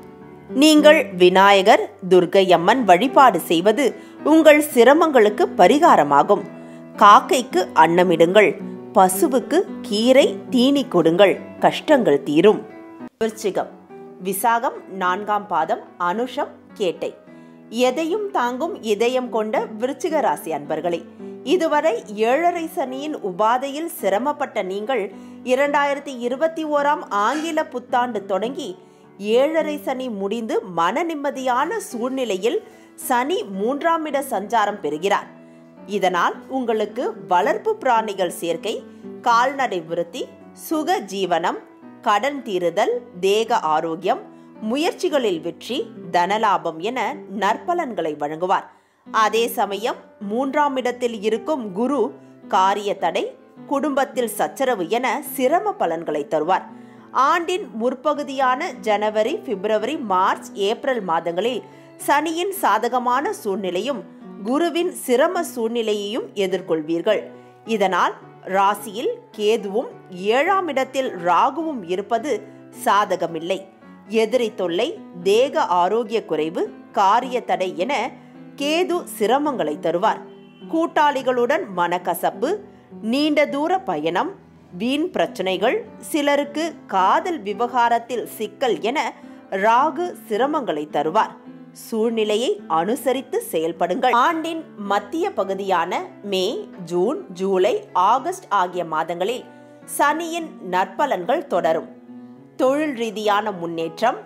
நீங்கள் விநாயகர் துர்க்கையம்மன் வழிபாடு செய்வது உங்கள் சிரமங்களுக்கு பரிகாரமாகும் காக்கைக்கு அன்னமிடுங்கள் பசுவுக்கு கீரை தீனி கொடுங்கள் கஷ்டங்கள் தீரும் விருச்சிகம் விசாகம் நான்காம் பாதம் அனுஷம் கேட்டை எதையும் தாங்கும் இதயம் கொண்ட விருச்சிக ராசி அன்பர்களே இதுவரை ஏழரை சனியின் உபாதையில் சிரமப்பட்ட நீங்கள் இரண்டாயிரத்தி இருபத்தி ஓராம் ஆங்கில புத்தாண்டு தொடங்கி ஏழரை சனி முடிந்து மன நிம்மதியான சூழ்நிலையில் சனி மூன்றாம் இட சஞ்சாரம் பெறுகிறார் இதனால் உங்களுக்கு வளர்ப்பு பிராணிகள் சேர்க்கை கால்நடை விருத்தி சுக ஜீவனம் கடன் தீருதல் தேக ஆரோக்கியம் முயற்சிகளில் வெற்றி தனலாபம் என நற்பலன்களை வழங்குவார் அதே சமயம் மூன்றாம் இடத்தில் இருக்கும் குரு காரிய தடை குடும்பத்தில் சச்சரவு என சிரம பலன்களை தருவார் ஆண்டின் முற்பகுதியான ஜனவரி பிப்ரவரி மார்ச் ஏப்ரல் மாதங்களில் சனியின் சாதகமான சூழ்நிலையும் குருவின் சிரம சூழ்நிலையையும் எதிர்கொள்வீர்கள் இதனால் ராசியில் கேதுவும் ஏழாம் இடத்தில் ராகுவும் இருப்பது சாதகமில்லை எதிரி தொல்லை தேக ஆரோக்கிய குறைவு காரிய தடை என கேது சிரமங்களை தருவார் கூட்டாளிகளுடன் மனக்கசப்பு நீண்ட தூர பயணம் வீண் பிரச்சனைகள் சிலருக்கு காதல் விவகாரத்தில் சிக்கல் என ராகு சிரமங்களை தருவார் சூழ்நிலையை அனுசரித்து செயல்படுங்கள் ஆண்டின் மத்திய பகுதியான மே ஜூன் ஜூலை ஆகஸ்ட் ஆகிய மாதங்களில் சனியின் நற்பலன்கள் தொடரும் தொழில் ரீதியான முன்னேற்றம்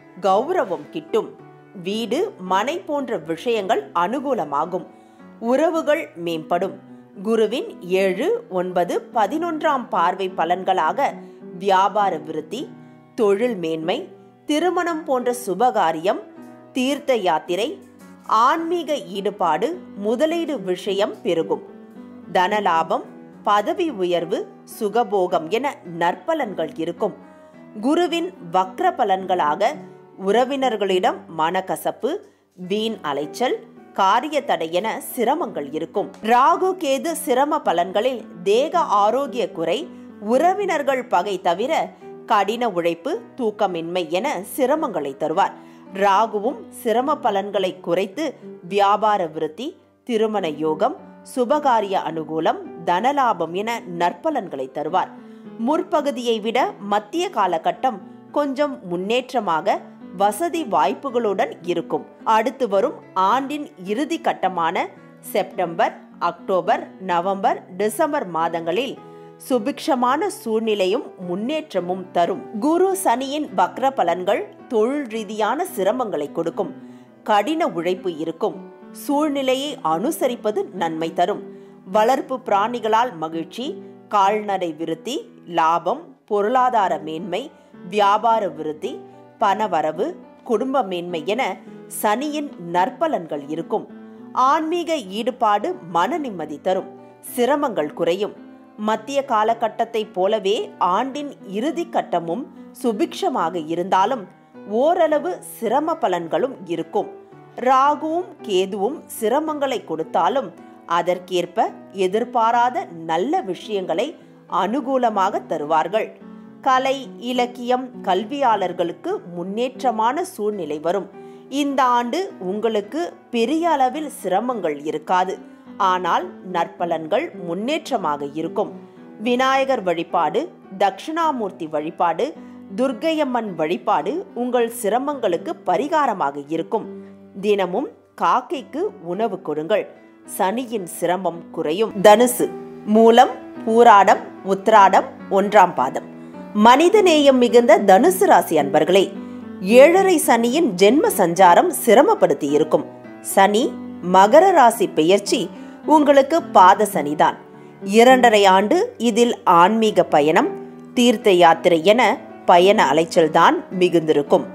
கௌரவம் கிட்டும் வீடு மனை போன்ற விஷயங்கள் அனுகூலமாகும் உறவுகள் மேம்படும் குருவின் ஏழு ஒன்பது பதினொன்றாம் பார்வை பலன்களாக வியாபார விருத்தி தொழில் மேன்மை திருமணம் போன்ற சுபகாரியம் தீர்த்த யாத்திரை ஆன்மீக ஈடுபாடு முதலீடு விஷயம் பெருகும் தனலாபம் பதவி உயர்வு சுகபோகம் என நற்பலன்கள் இருக்கும் குருவின் வக்ர பலன்களாக உறவினர்களிடம் மனக்கசப்பு வீண் அலைச்சல் காரிய தடை என சிரமங்கள் இருக்கும் ராகு கேது சிரம பலன்களில் தேக ஆரோக்கிய குறை உறவினர்கள் பகை தவிர கடின உழைப்பு தூக்கமின்மை என சிரமங்களை தருவார் ராகுவும் சிரம பலன்களை குறைத்து வியாபார விருத்தி திருமண யோகம் சுபகாரிய அனுகூலம் தனலாபம் என நற்பலன்களை தருவார் முற்பகுதியை விட மத்திய காலகட்டம் கொஞ்சம் முன்னேற்றமாக வசதி வாய்ப்புகளுடன் இருக்கும் அடுத்து வரும் ஆண்டின் இறுதி கட்டமான செப்டம்பர் அக்டோபர் நவம்பர் டிசம்பர் மாதங்களில் சுபிக்ஷமான சூழ்நிலையும் முன்னேற்றமும் தரும் குரு சனியின் வக்ர பலன்கள் தொழில் ரீதியான சிரமங்களை கொடுக்கும் கடின உழைப்பு இருக்கும் சூழ்நிலையை அனுசரிப்பது நன்மை தரும் வளர்ப்பு பிராணிகளால் மகிழ்ச்சி கால்நடை விருத்தி லாபம் பொருளாதார மேன்மை வியாபார விருத்தி பணவரவு குடும்ப மேன்மை என சனியின் நற்பலன்கள் இருக்கும் ஆன்மீக ஈடுபாடு மன நிம்மதி தரும் சிரமங்கள் குறையும் மத்திய காலகட்டத்தைப் போலவே ஆண்டின் இறுதி கட்டமும் சுபிக்ஷமாக இருந்தாலும் ஓரளவு சிரம பலன்களும் இருக்கும் ராகுவும் கேதுவும் சிரமங்களை கொடுத்தாலும் அதற்கேற்ப எதிர்பாராத நல்ல விஷயங்களை அனுகூலமாக தருவார்கள் கலை இலக்கியம் கல்வியாளர்களுக்கு முன்னேற்றமான சூழ்நிலை வரும் இந்த ஆண்டு உங்களுக்கு பெரிய அளவில் சிரமங்கள் இருக்காது ஆனால் நற்பலன்கள் முன்னேற்றமாக இருக்கும் விநாயகர் வழிபாடு தட்சிணாமூர்த்தி வழிபாடு துர்க்கையம்மன் வழிபாடு உங்கள் சிரமங்களுக்கு பரிகாரமாக இருக்கும் தினமும் காக்கைக்கு உணவு கொடுங்கள் சனியின் சிரமம் குறையும் தனுசு மூலம் பூராடம் உத்ராடம் ஒன்றாம் பாதம் மனிதநேயம் மிகுந்த தனுசு ராசி அன்பர்களே ஏழரை சனியின் ஜென்ம சஞ்சாரம் சிரமப்படுத்தி இருக்கும் சனி மகர ராசி பெயர்ச்சி உங்களுக்கு பாத சனிதான் இரண்டரை ஆண்டு இதில் ஆன்மீக பயணம் தீர்த்த யாத்திரை என பயண அலைச்சல்தான் மிகுந்திருக்கும்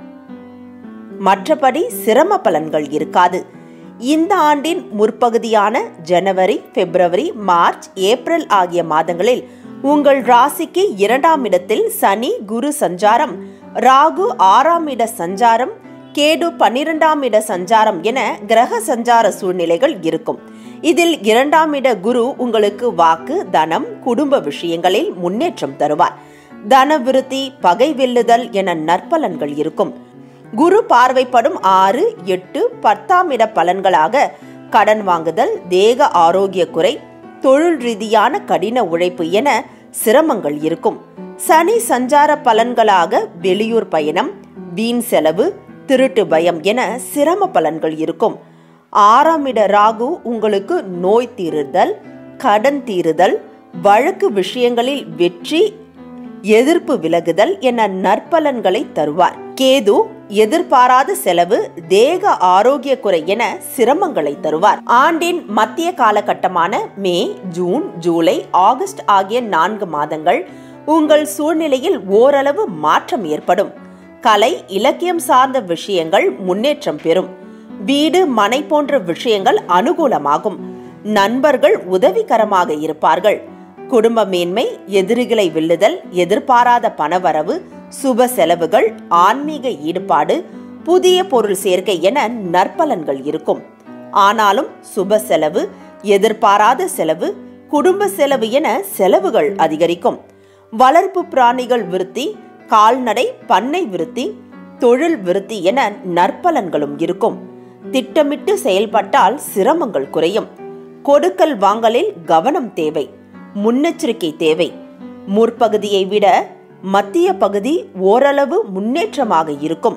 மற்றபடி சிரம பலன்கள் இருக்காது இந்த ஆண்டின் முற்பகுதியான ஜனவரி பிப்ரவரி மார்ச் ஏப்ரல் ஆகிய மாதங்களில் உங்கள் ராசிக்கு இரண்டாம் இடத்தில் சனி குரு சஞ்சாரம் ராகு ஆறாம் இட சஞ்சாரம் கேடு பன்னிரெண்டாம் இட சஞ்சாரம் என கிரக சஞ்சார சூழ்நிலைகள் இருக்கும் இதில் இரண்டாம் இட குரு உங்களுக்கு வாக்கு தனம் குடும்ப விஷயங்களில் முன்னேற்றம் தருவார் தன விருத்தி பகை வெல்லுதல் என நற்பலன்கள் இருக்கும் குரு பார்வைப்படும் ஆறு எட்டு பத்தாம் இட பலன்களாக கடன் வாங்குதல் தேக ஆரோக்கிய குறை தொழில் ரீதியான கடின உழைப்பு என சிரமங்கள் இருக்கும் சனி சஞ்சார பலன்களாக வெளியூர் பயணம் வீண் செலவு திருட்டு பயம் என சிரம பலன்கள் இருக்கும் ஆறாம் இட ராகு உங்களுக்கு நோய் தீருதல் கடன் தீருதல் வழக்கு விஷயங்களில் வெற்றி எதிர்ப்பு விலகுதல் என நற்பலன்களை தருவார் கேது எதிர்பாராத செலவு தேக ஆரோக்கிய குறை என சிரமங்களை தருவார் ஆண்டின் மத்திய காலகட்டமான மே ஜூன் ஜூலை ஆகஸ்ட் ஆகிய நான்கு மாதங்கள் உங்கள் சூழ்நிலையில் ஓரளவு மாற்றம் ஏற்படும் கலை இலக்கியம் சார்ந்த விஷயங்கள் முன்னேற்றம் பெறும் வீடு மனை போன்ற விஷயங்கள் அனுகூலமாகும் நண்பர்கள் உதவிகரமாக இருப்பார்கள் குடும்ப மேன்மை எதிரிகளை வெல்லுதல் எதிர்பாராத பணவரவு சுப செலவுகள் ஆன்மீக ஈடுபாடு புதிய பொருள் சேர்க்கை என நற்பலன்கள் இருக்கும் ஆனாலும் சுப செலவு எதிர்பாராத செலவு குடும்ப செலவு என செலவுகள் அதிகரிக்கும் வளர்ப்பு பிராணிகள் விருத்தி கால்நடை பண்ணை விருத்தி தொழில் விருத்தி என நற்பலன்களும் இருக்கும் திட்டமிட்டு செயல்பட்டால் சிரமங்கள் குறையும் கொடுக்கல் வாங்கலில் கவனம் தேவை முன்னெச்சரிக்கை தேவை முற்பகுதியை விட மத்திய பகுதி ஓரளவு முன்னேற்றமாக இருக்கும்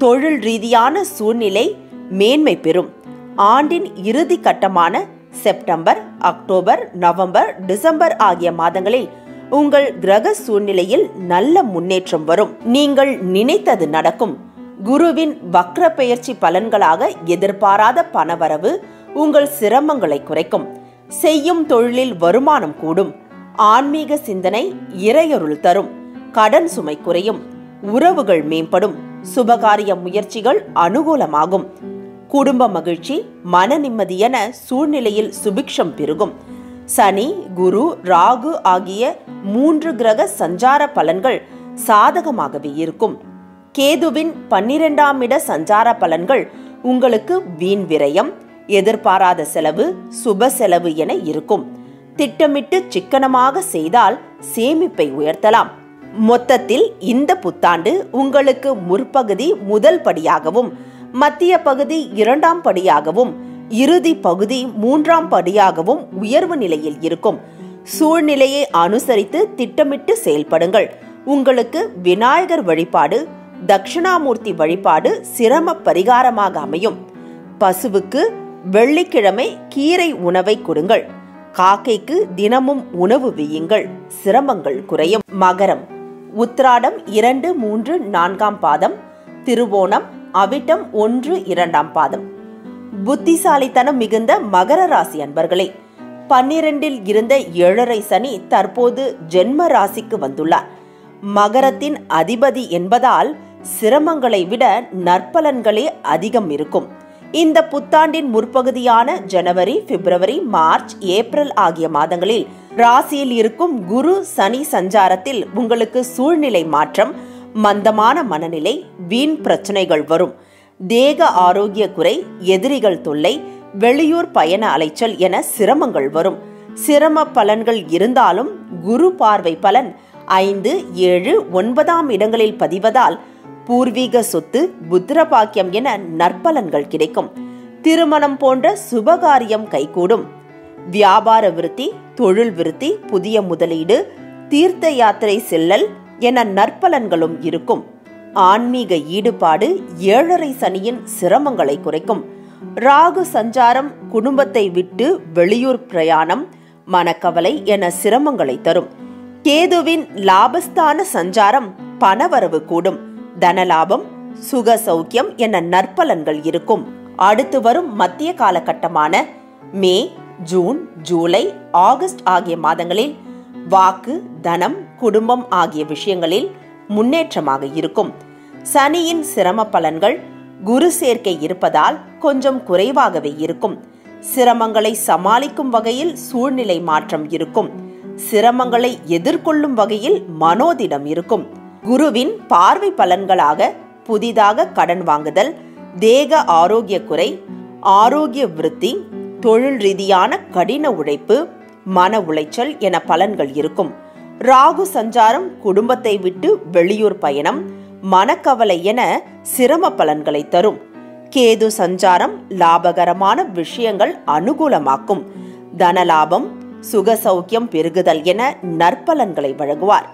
தொழில் ரீதியான சூழ்நிலை மேன்மை பெறும் ஆண்டின் இறுதி கட்டமான செப்டம்பர் அக்டோபர் நவம்பர் டிசம்பர் ஆகிய மாதங்களில் உங்கள் கிரக சூழ்நிலையில் நல்ல முன்னேற்றம் வரும் நீங்கள் நினைத்தது நடக்கும் குருவின் வக்ர பெயர்ச்சி பலன்களாக எதிர்பாராத பணவரவு உங்கள் சிரமங்களை குறைக்கும் செய்யும் தொழிலில் வருமானம் கூடும் ஆன்மீக சிந்தனை இறையொருள் தரும் கடன் சுமை குறையும் உறவுகள் மேம்படும் சுபகாரிய முயற்சிகள் அனுகூலமாகும் குடும்ப மகிழ்ச்சி மன நிம்மதி என சூழ்நிலையில் சுபிக்ஷம் பெருகும் சனி குரு ராகு ஆகிய மூன்று கிரக சஞ்சார பலன்கள் சாதகமாகவே இருக்கும் கேதுவின் பன்னிரெண்டாம் இட சஞ்சார பலன்கள் உங்களுக்கு வீண் விரயம் எதிர்பாராத செலவு சுப செலவு என இருக்கும் திட்டமிட்டு சிக்கனமாக செய்தால் சேமிப்பை உயர்த்தலாம் மொத்தத்தில் இந்த புத்தாண்டு உங்களுக்கு முற்பகுதி முதல் படியாகவும் மத்திய பகுதி இரண்டாம் படியாகவும் இறுதி பகுதி மூன்றாம் படியாகவும் உயர்வு நிலையில் இருக்கும் சூழ்நிலையை அனுசரித்து திட்டமிட்டு செயல்படுங்கள் உங்களுக்கு விநாயகர் வழிபாடு தட்சிணாமூர்த்தி வழிபாடு சிரம பரிகாரமாக அமையும் பசுவுக்கு வெள்ளிக்கிழமை கீரை உணவை கொடுங்கள் காக்கைக்கு தினமும் உணவு வீயுங்கள் சிரமங்கள் குறையும் மகரம் உத்ராடம் இரண்டு மூன்று நான்காம் பாதம் திருவோணம் அவிட்டம் ஒன்று இரண்டாம் பாதம் புத்திசாலித்தனம் மிகுந்த மகர ராசி அன்பர்களே பன்னிரண்டில் இருந்த ஏழரை சனி தற்போது ஜென்ம ராசிக்கு வந்துள்ளார் மகரத்தின் அதிபதி என்பதால் சிரமங்களை விட நற்பலன்களே அதிகம் இருக்கும் இந்த புத்தாண்டின் முற்பகுதியான ஜனவரி பிப்ரவரி மார்ச் ஏப்ரல் ஆகிய மாதங்களில் ராசியில் இருக்கும் குரு சனி சஞ்சாரத்தில் உங்களுக்கு சூழ்நிலை மாற்றம் மந்தமான மனநிலை வீண் பிரச்சனைகள் வரும் தேக ஆரோக்கிய குறை எதிரிகள் தொல்லை வெளியூர் பயண அலைச்சல் என சிரமங்கள் வரும் சிரம பலன்கள் இருந்தாலும் குரு பார்வை பலன் ஐந்து ஏழு ஒன்பதாம் இடங்களில் பதிவதால் பூர்வீக சொத்து புத்திரபாக்கியம் என நற்பலன்கள் கிடைக்கும் திருமணம் போன்ற சுபகாரியம் கைகூடும் வியாபார விருத்தி தொழில் விருத்தி புதிய முதலீடு தீர்த்த யாத்திரை செல்லல் என நற்பலன்களும் இருக்கும் ஆன்மீக ஈடுபாடு ஏழரை சனியின் சிரமங்களை குறைக்கும் ராகு சஞ்சாரம் குடும்பத்தை விட்டு வெளியூர் பிரயாணம் மனக்கவலை என சிரமங்களை தரும் கேதுவின் லாபஸ்தான சஞ்சாரம் பணவரவு கூடும் தனலாபம் சுக சௌக்கியம் என நற்பலன்கள் இருக்கும் அடுத்து வரும் மத்திய காலகட்டமான மே ஜூன் ஜூலை ஆகஸ்ட் ஆகிய மாதங்களில் வாக்கு தனம் குடும்பம் ஆகிய விஷயங்களில் முன்னேற்றமாக இருக்கும் சனியின் சிரம பலன்கள் குரு சேர்க்கை இருப்பதால் கொஞ்சம் குறைவாகவே இருக்கும் சிரமங்களை சமாளிக்கும் வகையில் சூழ்நிலை மாற்றம் இருக்கும் சிரமங்களை எதிர்கொள்ளும் வகையில் மனோதிடம் இருக்கும் குருவின் பார்வை பலன்களாக புதிதாக கடன் வாங்குதல் தேக ஆரோக்கிய குறை ஆரோக்கிய விருத்தி தொழில் ரீதியான கடின உழைப்பு மன உளைச்சல் என பலன்கள் இருக்கும் ராகு சஞ்சாரம் குடும்பத்தை விட்டு வெளியூர் பயணம் மனக்கவலை என சிரம பலன்களை தரும் கேது சஞ்சாரம் லாபகரமான விஷயங்கள் அனுகூலமாக்கும் தனலாபம் சுக சௌக்கியம் பெருகுதல் என நற்பலன்களை வழங்குவார்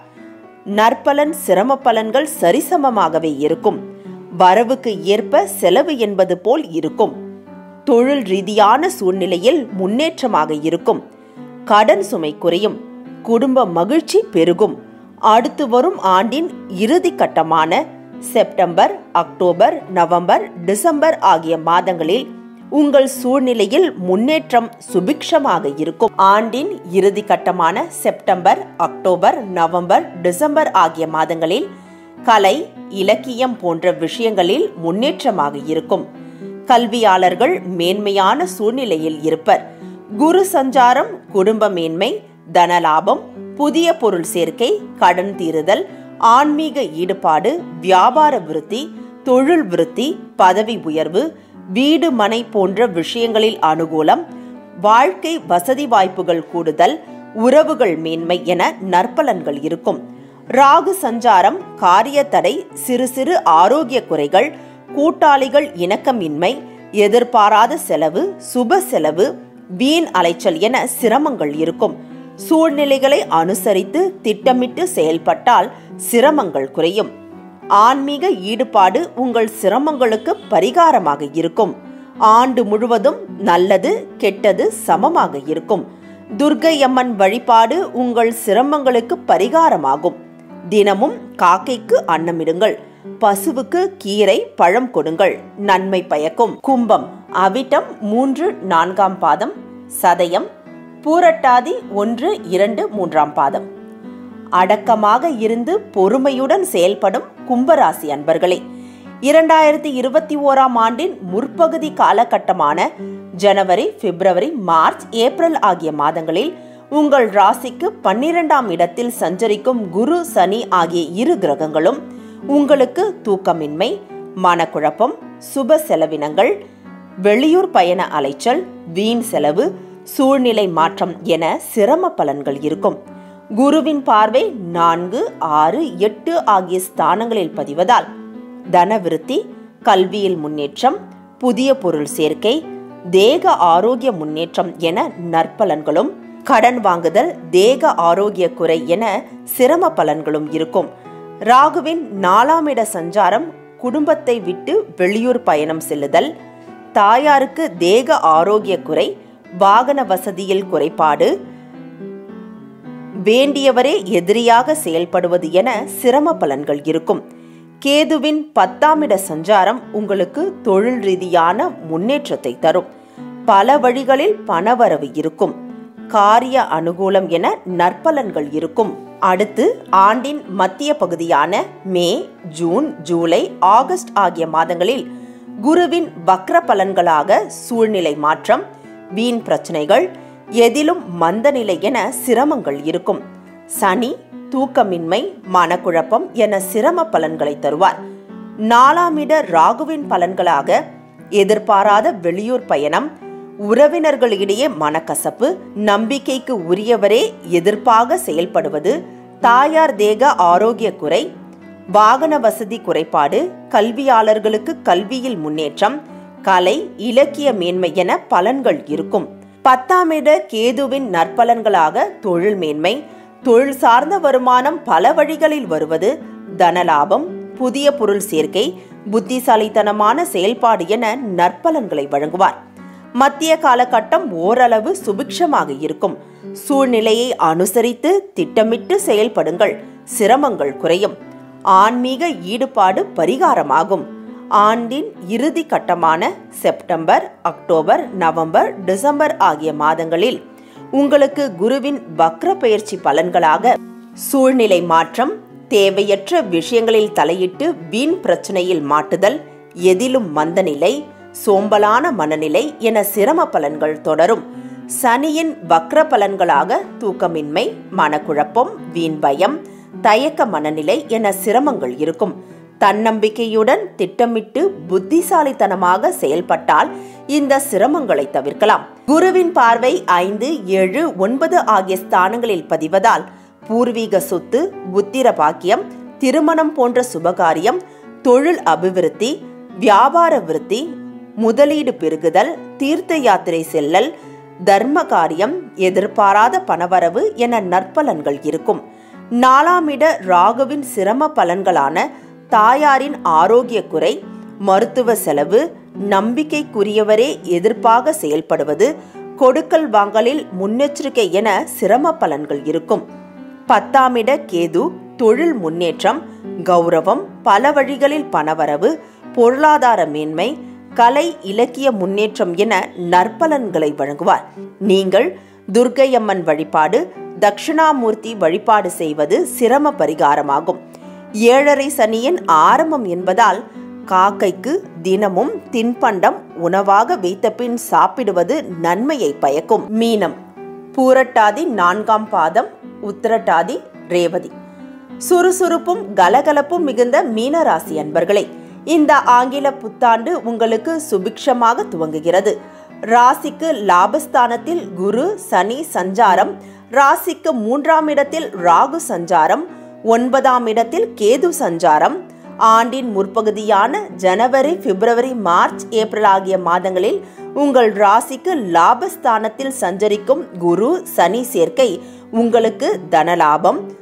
நற்பலன் சிரம பலன்கள் சரிசமமாகவே இருக்கும் வரவுக்கு ஏற்ப செலவு என்பது போல் இருக்கும் தொழில் ரீதியான சூழ்நிலையில் முன்னேற்றமாக இருக்கும் கடன் சுமை குறையும் குடும்ப மகிழ்ச்சி பெருகும் அடுத்து வரும் ஆண்டின் இறுதி கட்டமான செப்டம்பர் அக்டோபர் நவம்பர் டிசம்பர் ஆகிய மாதங்களில் உங்கள் சூழ்நிலையில் முன்னேற்றம் சுபிக்ஷமாக இருக்கும் ஆண்டின் இறுதி கட்டமான செப்டம்பர் அக்டோபர் நவம்பர் டிசம்பர் ஆகிய மாதங்களில் கலை இலக்கியம் போன்ற விஷயங்களில் முன்னேற்றமாக இருக்கும் கல்வியாளர்கள் மேன்மையான சூழ்நிலையில் இருப்பர் குரு சஞ்சாரம் குடும்ப மேன்மை தனலாபம் புதிய பொருள் சேர்க்கை கடன் தீருதல் ஆன்மீக ஈடுபாடு வியாபார விருத்தி தொழில் விருத்தி பதவி உயர்வு வீடு மனை போன்ற விஷயங்களில் அனுகூலம் வாழ்க்கை வசதி வாய்ப்புகள் கூடுதல் உறவுகள் மேன்மை என நற்பலன்கள் இருக்கும் ராகு சஞ்சாரம் காரிய தடை சிறு சிறு ஆரோக்கிய குறைகள் கூட்டாளிகள் இணக்கமின்மை எதிர்பாராத செலவு சுப செலவு வீண் அலைச்சல் என சிரமங்கள் இருக்கும் சூழ்நிலைகளை அனுசரித்து திட்டமிட்டு செயல்பட்டால் சிரமங்கள் குறையும் ஆன்மீக ஈடுபாடு உங்கள் சிரமங்களுக்கு பரிகாரமாக இருக்கும் ஆண்டு முழுவதும் நல்லது கெட்டது சமமாக இருக்கும் துர்க்கை அம்மன் வழிபாடு உங்கள் சிரமங்களுக்கு பரிகாரமாகும் தினமும் காக்கைக்கு அன்னமிடுங்கள் பசுவுக்கு கீரை பழம் கொடுங்கள் நன்மை பயக்கும் கும்பம் அவிட்டம் மூன்று நான்காம் பாதம் சதயம் பூரட்டாதி ஒன்று இரண்டு மூன்றாம் பாதம் அடக்கமாக இருந்து பொறுமையுடன் செயல்படும் கும்பராசி அன்பர்களே இரண்டாயிரத்தி இருபத்தி ஓராம் ஆண்டின் முற்பகுதி காலகட்டமான ஜனவரி பிப்ரவரி மார்ச் ஏப்ரல் ஆகிய மாதங்களில் உங்கள் ராசிக்கு பன்னிரெண்டாம் இடத்தில் சஞ்சரிக்கும் குரு சனி ஆகிய இரு கிரகங்களும் உங்களுக்கு தூக்கமின்மை மனக்குழப்பம் சுப செலவினங்கள் வெளியூர் பயண அலைச்சல் வீண் செலவு சூழ்நிலை மாற்றம் என சிரம பலன்கள் இருக்கும் குருவின் பார்வை நான்கு ஆறு எட்டு ஆகிய ஸ்தானங்களில் பதிவதால் தனவிருத்தி கல்வியில் முன்னேற்றம் புதிய பொருள் சேர்க்கை தேக ஆரோக்கிய முன்னேற்றம் என நற்பலன்களும் கடன் வாங்குதல் தேக ஆரோக்கிய குறை என சிரம பலன்களும் இருக்கும் ராகுவின் நாலாம் இட சஞ்சாரம் குடும்பத்தை விட்டு வெளியூர் பயணம் செல்லுதல் தாயாருக்கு தேக ஆரோக்கிய குறை வாகன வசதியில் குறைபாடு வேண்டியவரே எதிரியாக செயல்படுவது என சிரம பலன்கள் இருக்கும் கேதுவின் பத்தாம் இட சஞ்சாரம் உங்களுக்கு தொழில் ரீதியான முன்னேற்றத்தை தரும் பல வழிகளில் பணவரவு இருக்கும் காரிய அனுகூலம் என நற்பலன்கள் இருக்கும் அடுத்து ஆண்டின் மத்திய பகுதியான மே ஜூன் ஜூலை ஆகஸ்ட் ஆகிய மாதங்களில் குருவின் வக்ர பலன்களாக சூழ்நிலை மாற்றம் வீண் பிரச்சனைகள் எதிலும் மந்தநிலை என சிரமங்கள் இருக்கும் சனி தூக்கமின்மை மனக்குழப்பம் என சிரம பலன்களை தருவார் நாலாமிட ராகுவின் பலன்களாக எதிர்பாராத வெளியூர் பயணம் உறவினர்களிடையே மனக்கசப்பு நம்பிக்கைக்கு உரியவரே எதிர்ப்பாக செயல்படுவது தாயார் தேக ஆரோக்கிய குறை வாகன வசதி குறைபாடு கல்வியாளர்களுக்கு கல்வியில் முன்னேற்றம் கலை இலக்கிய மேன்மை என பலன்கள் இருக்கும் பத்தாம் இட கேதுவின் நற்பலன்களாக தொழில் மேன்மை தொழில் சார்ந்த வருமானம் பல வழிகளில் வருவது தனலாபம் புதிய பொருள் சேர்க்கை புத்திசாலித்தனமான செயல்பாடு என நற்பலன்களை வழங்குவார் மத்திய காலகட்டம் ஓரளவு சுபிக்ஷமாக இருக்கும் சூழ்நிலையை அனுசரித்து திட்டமிட்டு செயல்படுங்கள் சிரமங்கள் குறையும் ஆன்மீக ஈடுபாடு பரிகாரமாகும் ஆண்டின் இறுதி கட்டமான செப்டம்பர் அக்டோபர் நவம்பர் டிசம்பர் ஆகிய மாதங்களில் உங்களுக்கு குருவின் வக்ர பயிற்சி பலன்களாக சூழ்நிலை மாற்றம் தேவையற்ற விஷயங்களில் தலையிட்டு வீண் பிரச்சனையில் மாட்டுதல் எதிலும் மந்தநிலை சோம்பலான மனநிலை என சிரம பலன்கள் தொடரும் சனியின் வக்ர பலன்களாக தூக்கமின்மை மனக்குழப்பம் வீண் பயம் தயக்க மனநிலை என சிரமங்கள் இருக்கும் தன்னம்பிக்கையுடன் திட்டமிட்டு புத்திசாலித்தனமாக செயல்பட்டால் இந்த சிரமங்களை தவிர்க்கலாம் குருவின் பார்வை ஐந்து ஏழு ஒன்பது ஆகிய ஸ்தானங்களில் பதிவதால் பூர்வீக சொத்து புத்திர பாக்கியம் திருமணம் போன்ற சுபகாரியம் தொழில் அபிவிருத்தி வியாபார விருத்தி முதலீடு பெருகுதல் தீர்த்த யாத்திரை செல்லல் தர்ம காரியம் எதிர்பாராத பணவரவு என நற்பலன்கள் இருக்கும் நாலாமிட ராகுவின் சிரம பலன்களான தாயாரின் ஆரோக்கிய குறை மருத்துவ செலவு நம்பிக்கைக்குரியவரே எதிர்ப்பாக செயல்படுவது கொடுக்கல் வாங்கலில் முன்னெச்சரிக்கை என சிரம பலன்கள் இருக்கும் பத்தாமிட கேது தொழில் முன்னேற்றம் கௌரவம் பல வழிகளில் பணவரவு பொருளாதார மேன்மை கலை இலக்கிய முன்னேற்றம் என நற்பலன்களை வழங்குவார் நீங்கள் துர்க்கையம்மன் வழிபாடு தட்சிணாமூர்த்தி வழிபாடு செய்வது சிரம பரிகாரமாகும் ஏழரை சனியின் ஆரம்பம் என்பதால் காக்கைக்கு தினமும் தின்பண்டம் உணவாக வைத்த பின் சாப்பிடுவது நன்மையை பயக்கும் மீனம் பூரட்டாதி நான்காம் பாதம் உத்திரட்டாதி ரேவதி சுறுசுறுப்பும் கலகலப்பும் மிகுந்த மீனராசி அன்பர்களே இந்த ஆங்கில புத்தாண்டு உங்களுக்கு சுபிக்ஷமாக துவங்குகிறது ராசிக்கு லாபஸ்தானத்தில் குரு சனி சஞ்சாரம் ராசிக்கு மூன்றாம் இடத்தில் ராகு சஞ்சாரம் ஒன்பதாம் இடத்தில் கேது சஞ்சாரம் ஆண்டின் முற்பகுதியான ஜனவரி பிப்ரவரி மார்ச் ஏப்ரல் ஆகிய மாதங்களில் உங்கள் ராசிக்கு லாபஸ்தானத்தில் சஞ்சரிக்கும் குரு சனி சேர்க்கை உங்களுக்கு தனலாபம்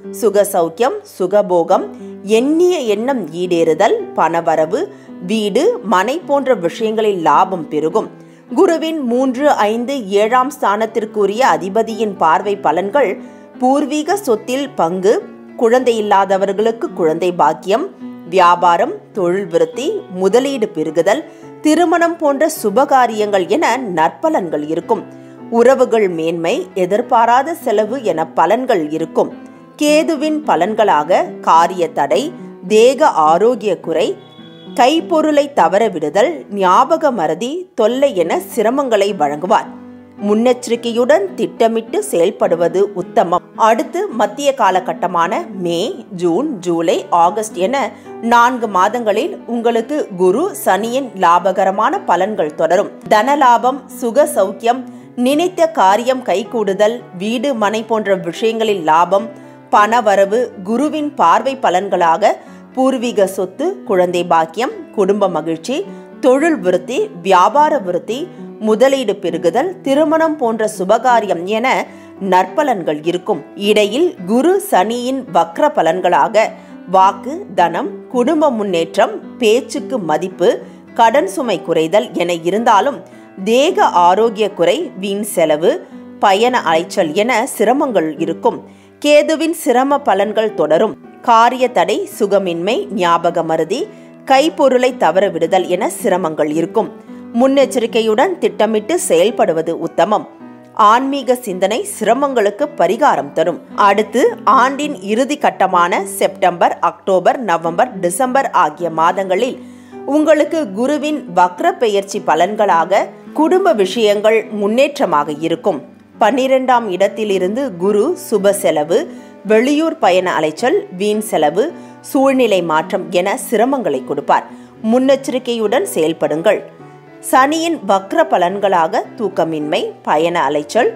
சுக சௌக்கியம் சுகபோகம் எண்ணிய எண்ணம் ஈடேறுதல் பணவரவு வீடு மனை போன்ற விஷயங்களில் லாபம் பெருகும் குருவின் மூன்று ஐந்து ஏழாம் ஸ்தானத்திற்குரிய அதிபதியின் பார்வை பலன்கள் பூர்வீக சொத்தில் பங்கு குழந்தை இல்லாதவர்களுக்கு குழந்தை பாக்கியம் வியாபாரம் தொழில் விருத்தி முதலீடு பெருகுதல் திருமணம் போன்ற சுபகாரியங்கள் என நற்பலன்கள் இருக்கும் உறவுகள் மேன்மை எதிர்பாராத செலவு என பலன்கள் இருக்கும் கேதுவின் பலன்களாக காரிய தடை தேக ஆரோக்கிய குறை கைப்பொருளை தவற விடுதல் ஞாபக மறதி தொல்லை என சிரமங்களை வழங்குவார் முன்னெச்சரிக்கையுடன் திட்டமிட்டு செயல்படுவது உத்தமம் அடுத்து மத்திய காலகட்டமான மே ஜூன் ஜூலை ஆகஸ்ட் என நான்கு மாதங்களில் உங்களுக்கு குரு சனியின் லாபகரமான பலன்கள் தொடரும் தனலாபம் சுக சௌக்கியம் நினைத்த காரியம் கைகூடுதல் வீடு மனை போன்ற விஷயங்களில் லாபம் பணவரவு குருவின் பார்வை பலன்களாக பூர்வீக சொத்து குழந்தை பாக்கியம் குடும்ப மகிழ்ச்சி தொழில் விருத்தி வியாபார விருத்தி முதலீடு பெருகுதல் திருமணம் போன்ற சுபகாரியம் என நற்பலன்கள் இருக்கும் இடையில் குரு சனியின் வக்ர பலன்களாக வாக்கு தனம் குடும்ப முன்னேற்றம் பேச்சுக்கு மதிப்பு கடன் சுமை குறைதல் என இருந்தாலும் தேக ஆரோக்கிய குறை வீண் செலவு பயண அலைச்சல் என சிரமங்கள் இருக்கும் கேதுவின் சிரம பலன்கள் தொடரும் காரிய தடை சுகமின்மை ஞாபக மருதி கைப்பொருளை தவற விடுதல் என சிரமங்கள் இருக்கும் முன்னெச்சரிக்கையுடன் திட்டமிட்டு செயல்படுவது உத்தமம் ஆன்மீக சிந்தனை சிரமங்களுக்கு பரிகாரம் தரும் அடுத்து ஆண்டின் இறுதி கட்டமான செப்டம்பர் அக்டோபர் நவம்பர் டிசம்பர் ஆகிய மாதங்களில் உங்களுக்கு குருவின் வக்ர பெயர்ச்சி பலன்களாக குடும்ப விஷயங்கள் முன்னேற்றமாக இருக்கும் பன்னிரெண்டாம் இடத்திலிருந்து குரு சுப செலவு வெளியூர் பயண அலைச்சல் வீண் செலவு சூழ்நிலை மாற்றம் என சிரமங்களை கொடுப்பார் முன்னெச்சரிக்கையுடன் செயல்படுங்கள் சனியின் வக்ர பலன்களாக தூக்கமின்மை பயண அலைச்சல்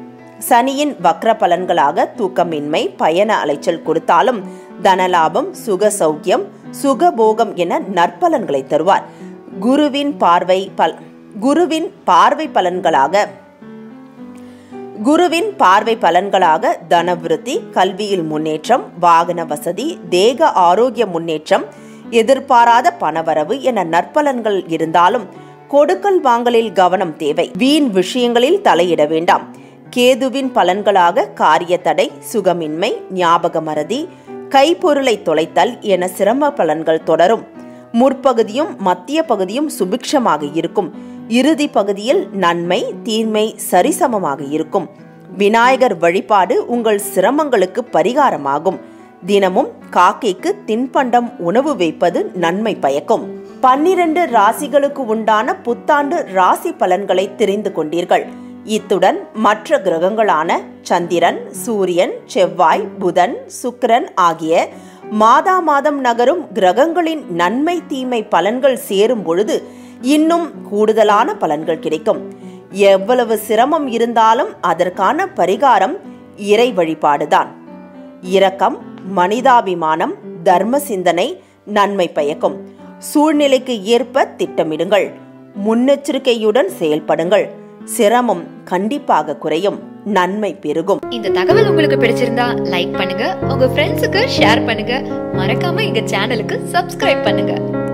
சனியின் வக்ர பலன்களாக தூக்கமின்மை பயண அலைச்சல் கொடுத்தாலும் தனலாபம் சுக சௌக்கியம் சுகபோகம் என நற்பலன்களை தருவார் குருவின் பார்வை பல் குருவின் பார்வை பலன்களாக குருவின் பார்வை பலன்களாக தனவிருத்தி கல்வியில் முன்னேற்றம் வாகன வசதி தேக ஆரோக்கிய முன்னேற்றம் எதிர்பாராத பணவரவு என நற்பலன்கள் இருந்தாலும் கொடுக்கல் வாங்கலில் கவனம் தேவை வீண் விஷயங்களில் தலையிட வேண்டாம் கேதுவின் பலன்களாக காரிய தடை சுகமின்மை ஞாபக மறதி கைப்பொருளை தொலைத்தல் என சிரம பலன்கள் தொடரும் முற்பகுதியும் மத்திய பகுதியும் சுபிக்ஷமாக இருக்கும் இறுதி பகுதியில் நன்மை தீன்மை சரிசமமாக இருக்கும் விநாயகர் வழிபாடு உங்கள் சிரமங்களுக்கு பரிகாரமாகும் தினமும் காக்கைக்கு தின்பண்டம் உணவு வைப்பது நன்மை பயக்கும் பன்னிரண்டு ராசிகளுக்கு உண்டான புத்தாண்டு ராசி பலன்களை தெரிந்து கொண்டீர்கள் இத்துடன் மற்ற கிரகங்களான சந்திரன் சூரியன் செவ்வாய் புதன் சுக்கிரன் ஆகிய மாதா மாதம் நகரும் கிரகங்களின் நன்மை தீமை பலன்கள் சேரும் பொழுது இன்னும் கூடுதலான பலன்கள் கிடைக்கும் எவ்வளவு சிரமம் இருந்தாலும் அதற்கான பரிகாரம் இறை வழிபாடுதான் இரக்கம் மனிதாபிமானம் தர்ம சிந்தனை நன்மை பயக்கும் சூழ்நிலைக்கு ஏற்ப திட்டமிடுங்கள் முன்னெச்சரிக்கையுடன் செயல்படுங்கள் சிரமம் கண்டிப்பாக குறையும் நன்மை பெருகும் இந்த தகவல் உங்களுக்கு பிடிச்சிருந்தா லைக் பண்ணுங்க உங்க ஃப்ரெண்ட்ஸுக்கு ஷேர் பண்ணுங்க மறக்காம எங்க சேனலுக்கு சப்ஸ்கிரைப் பண்ணுங்க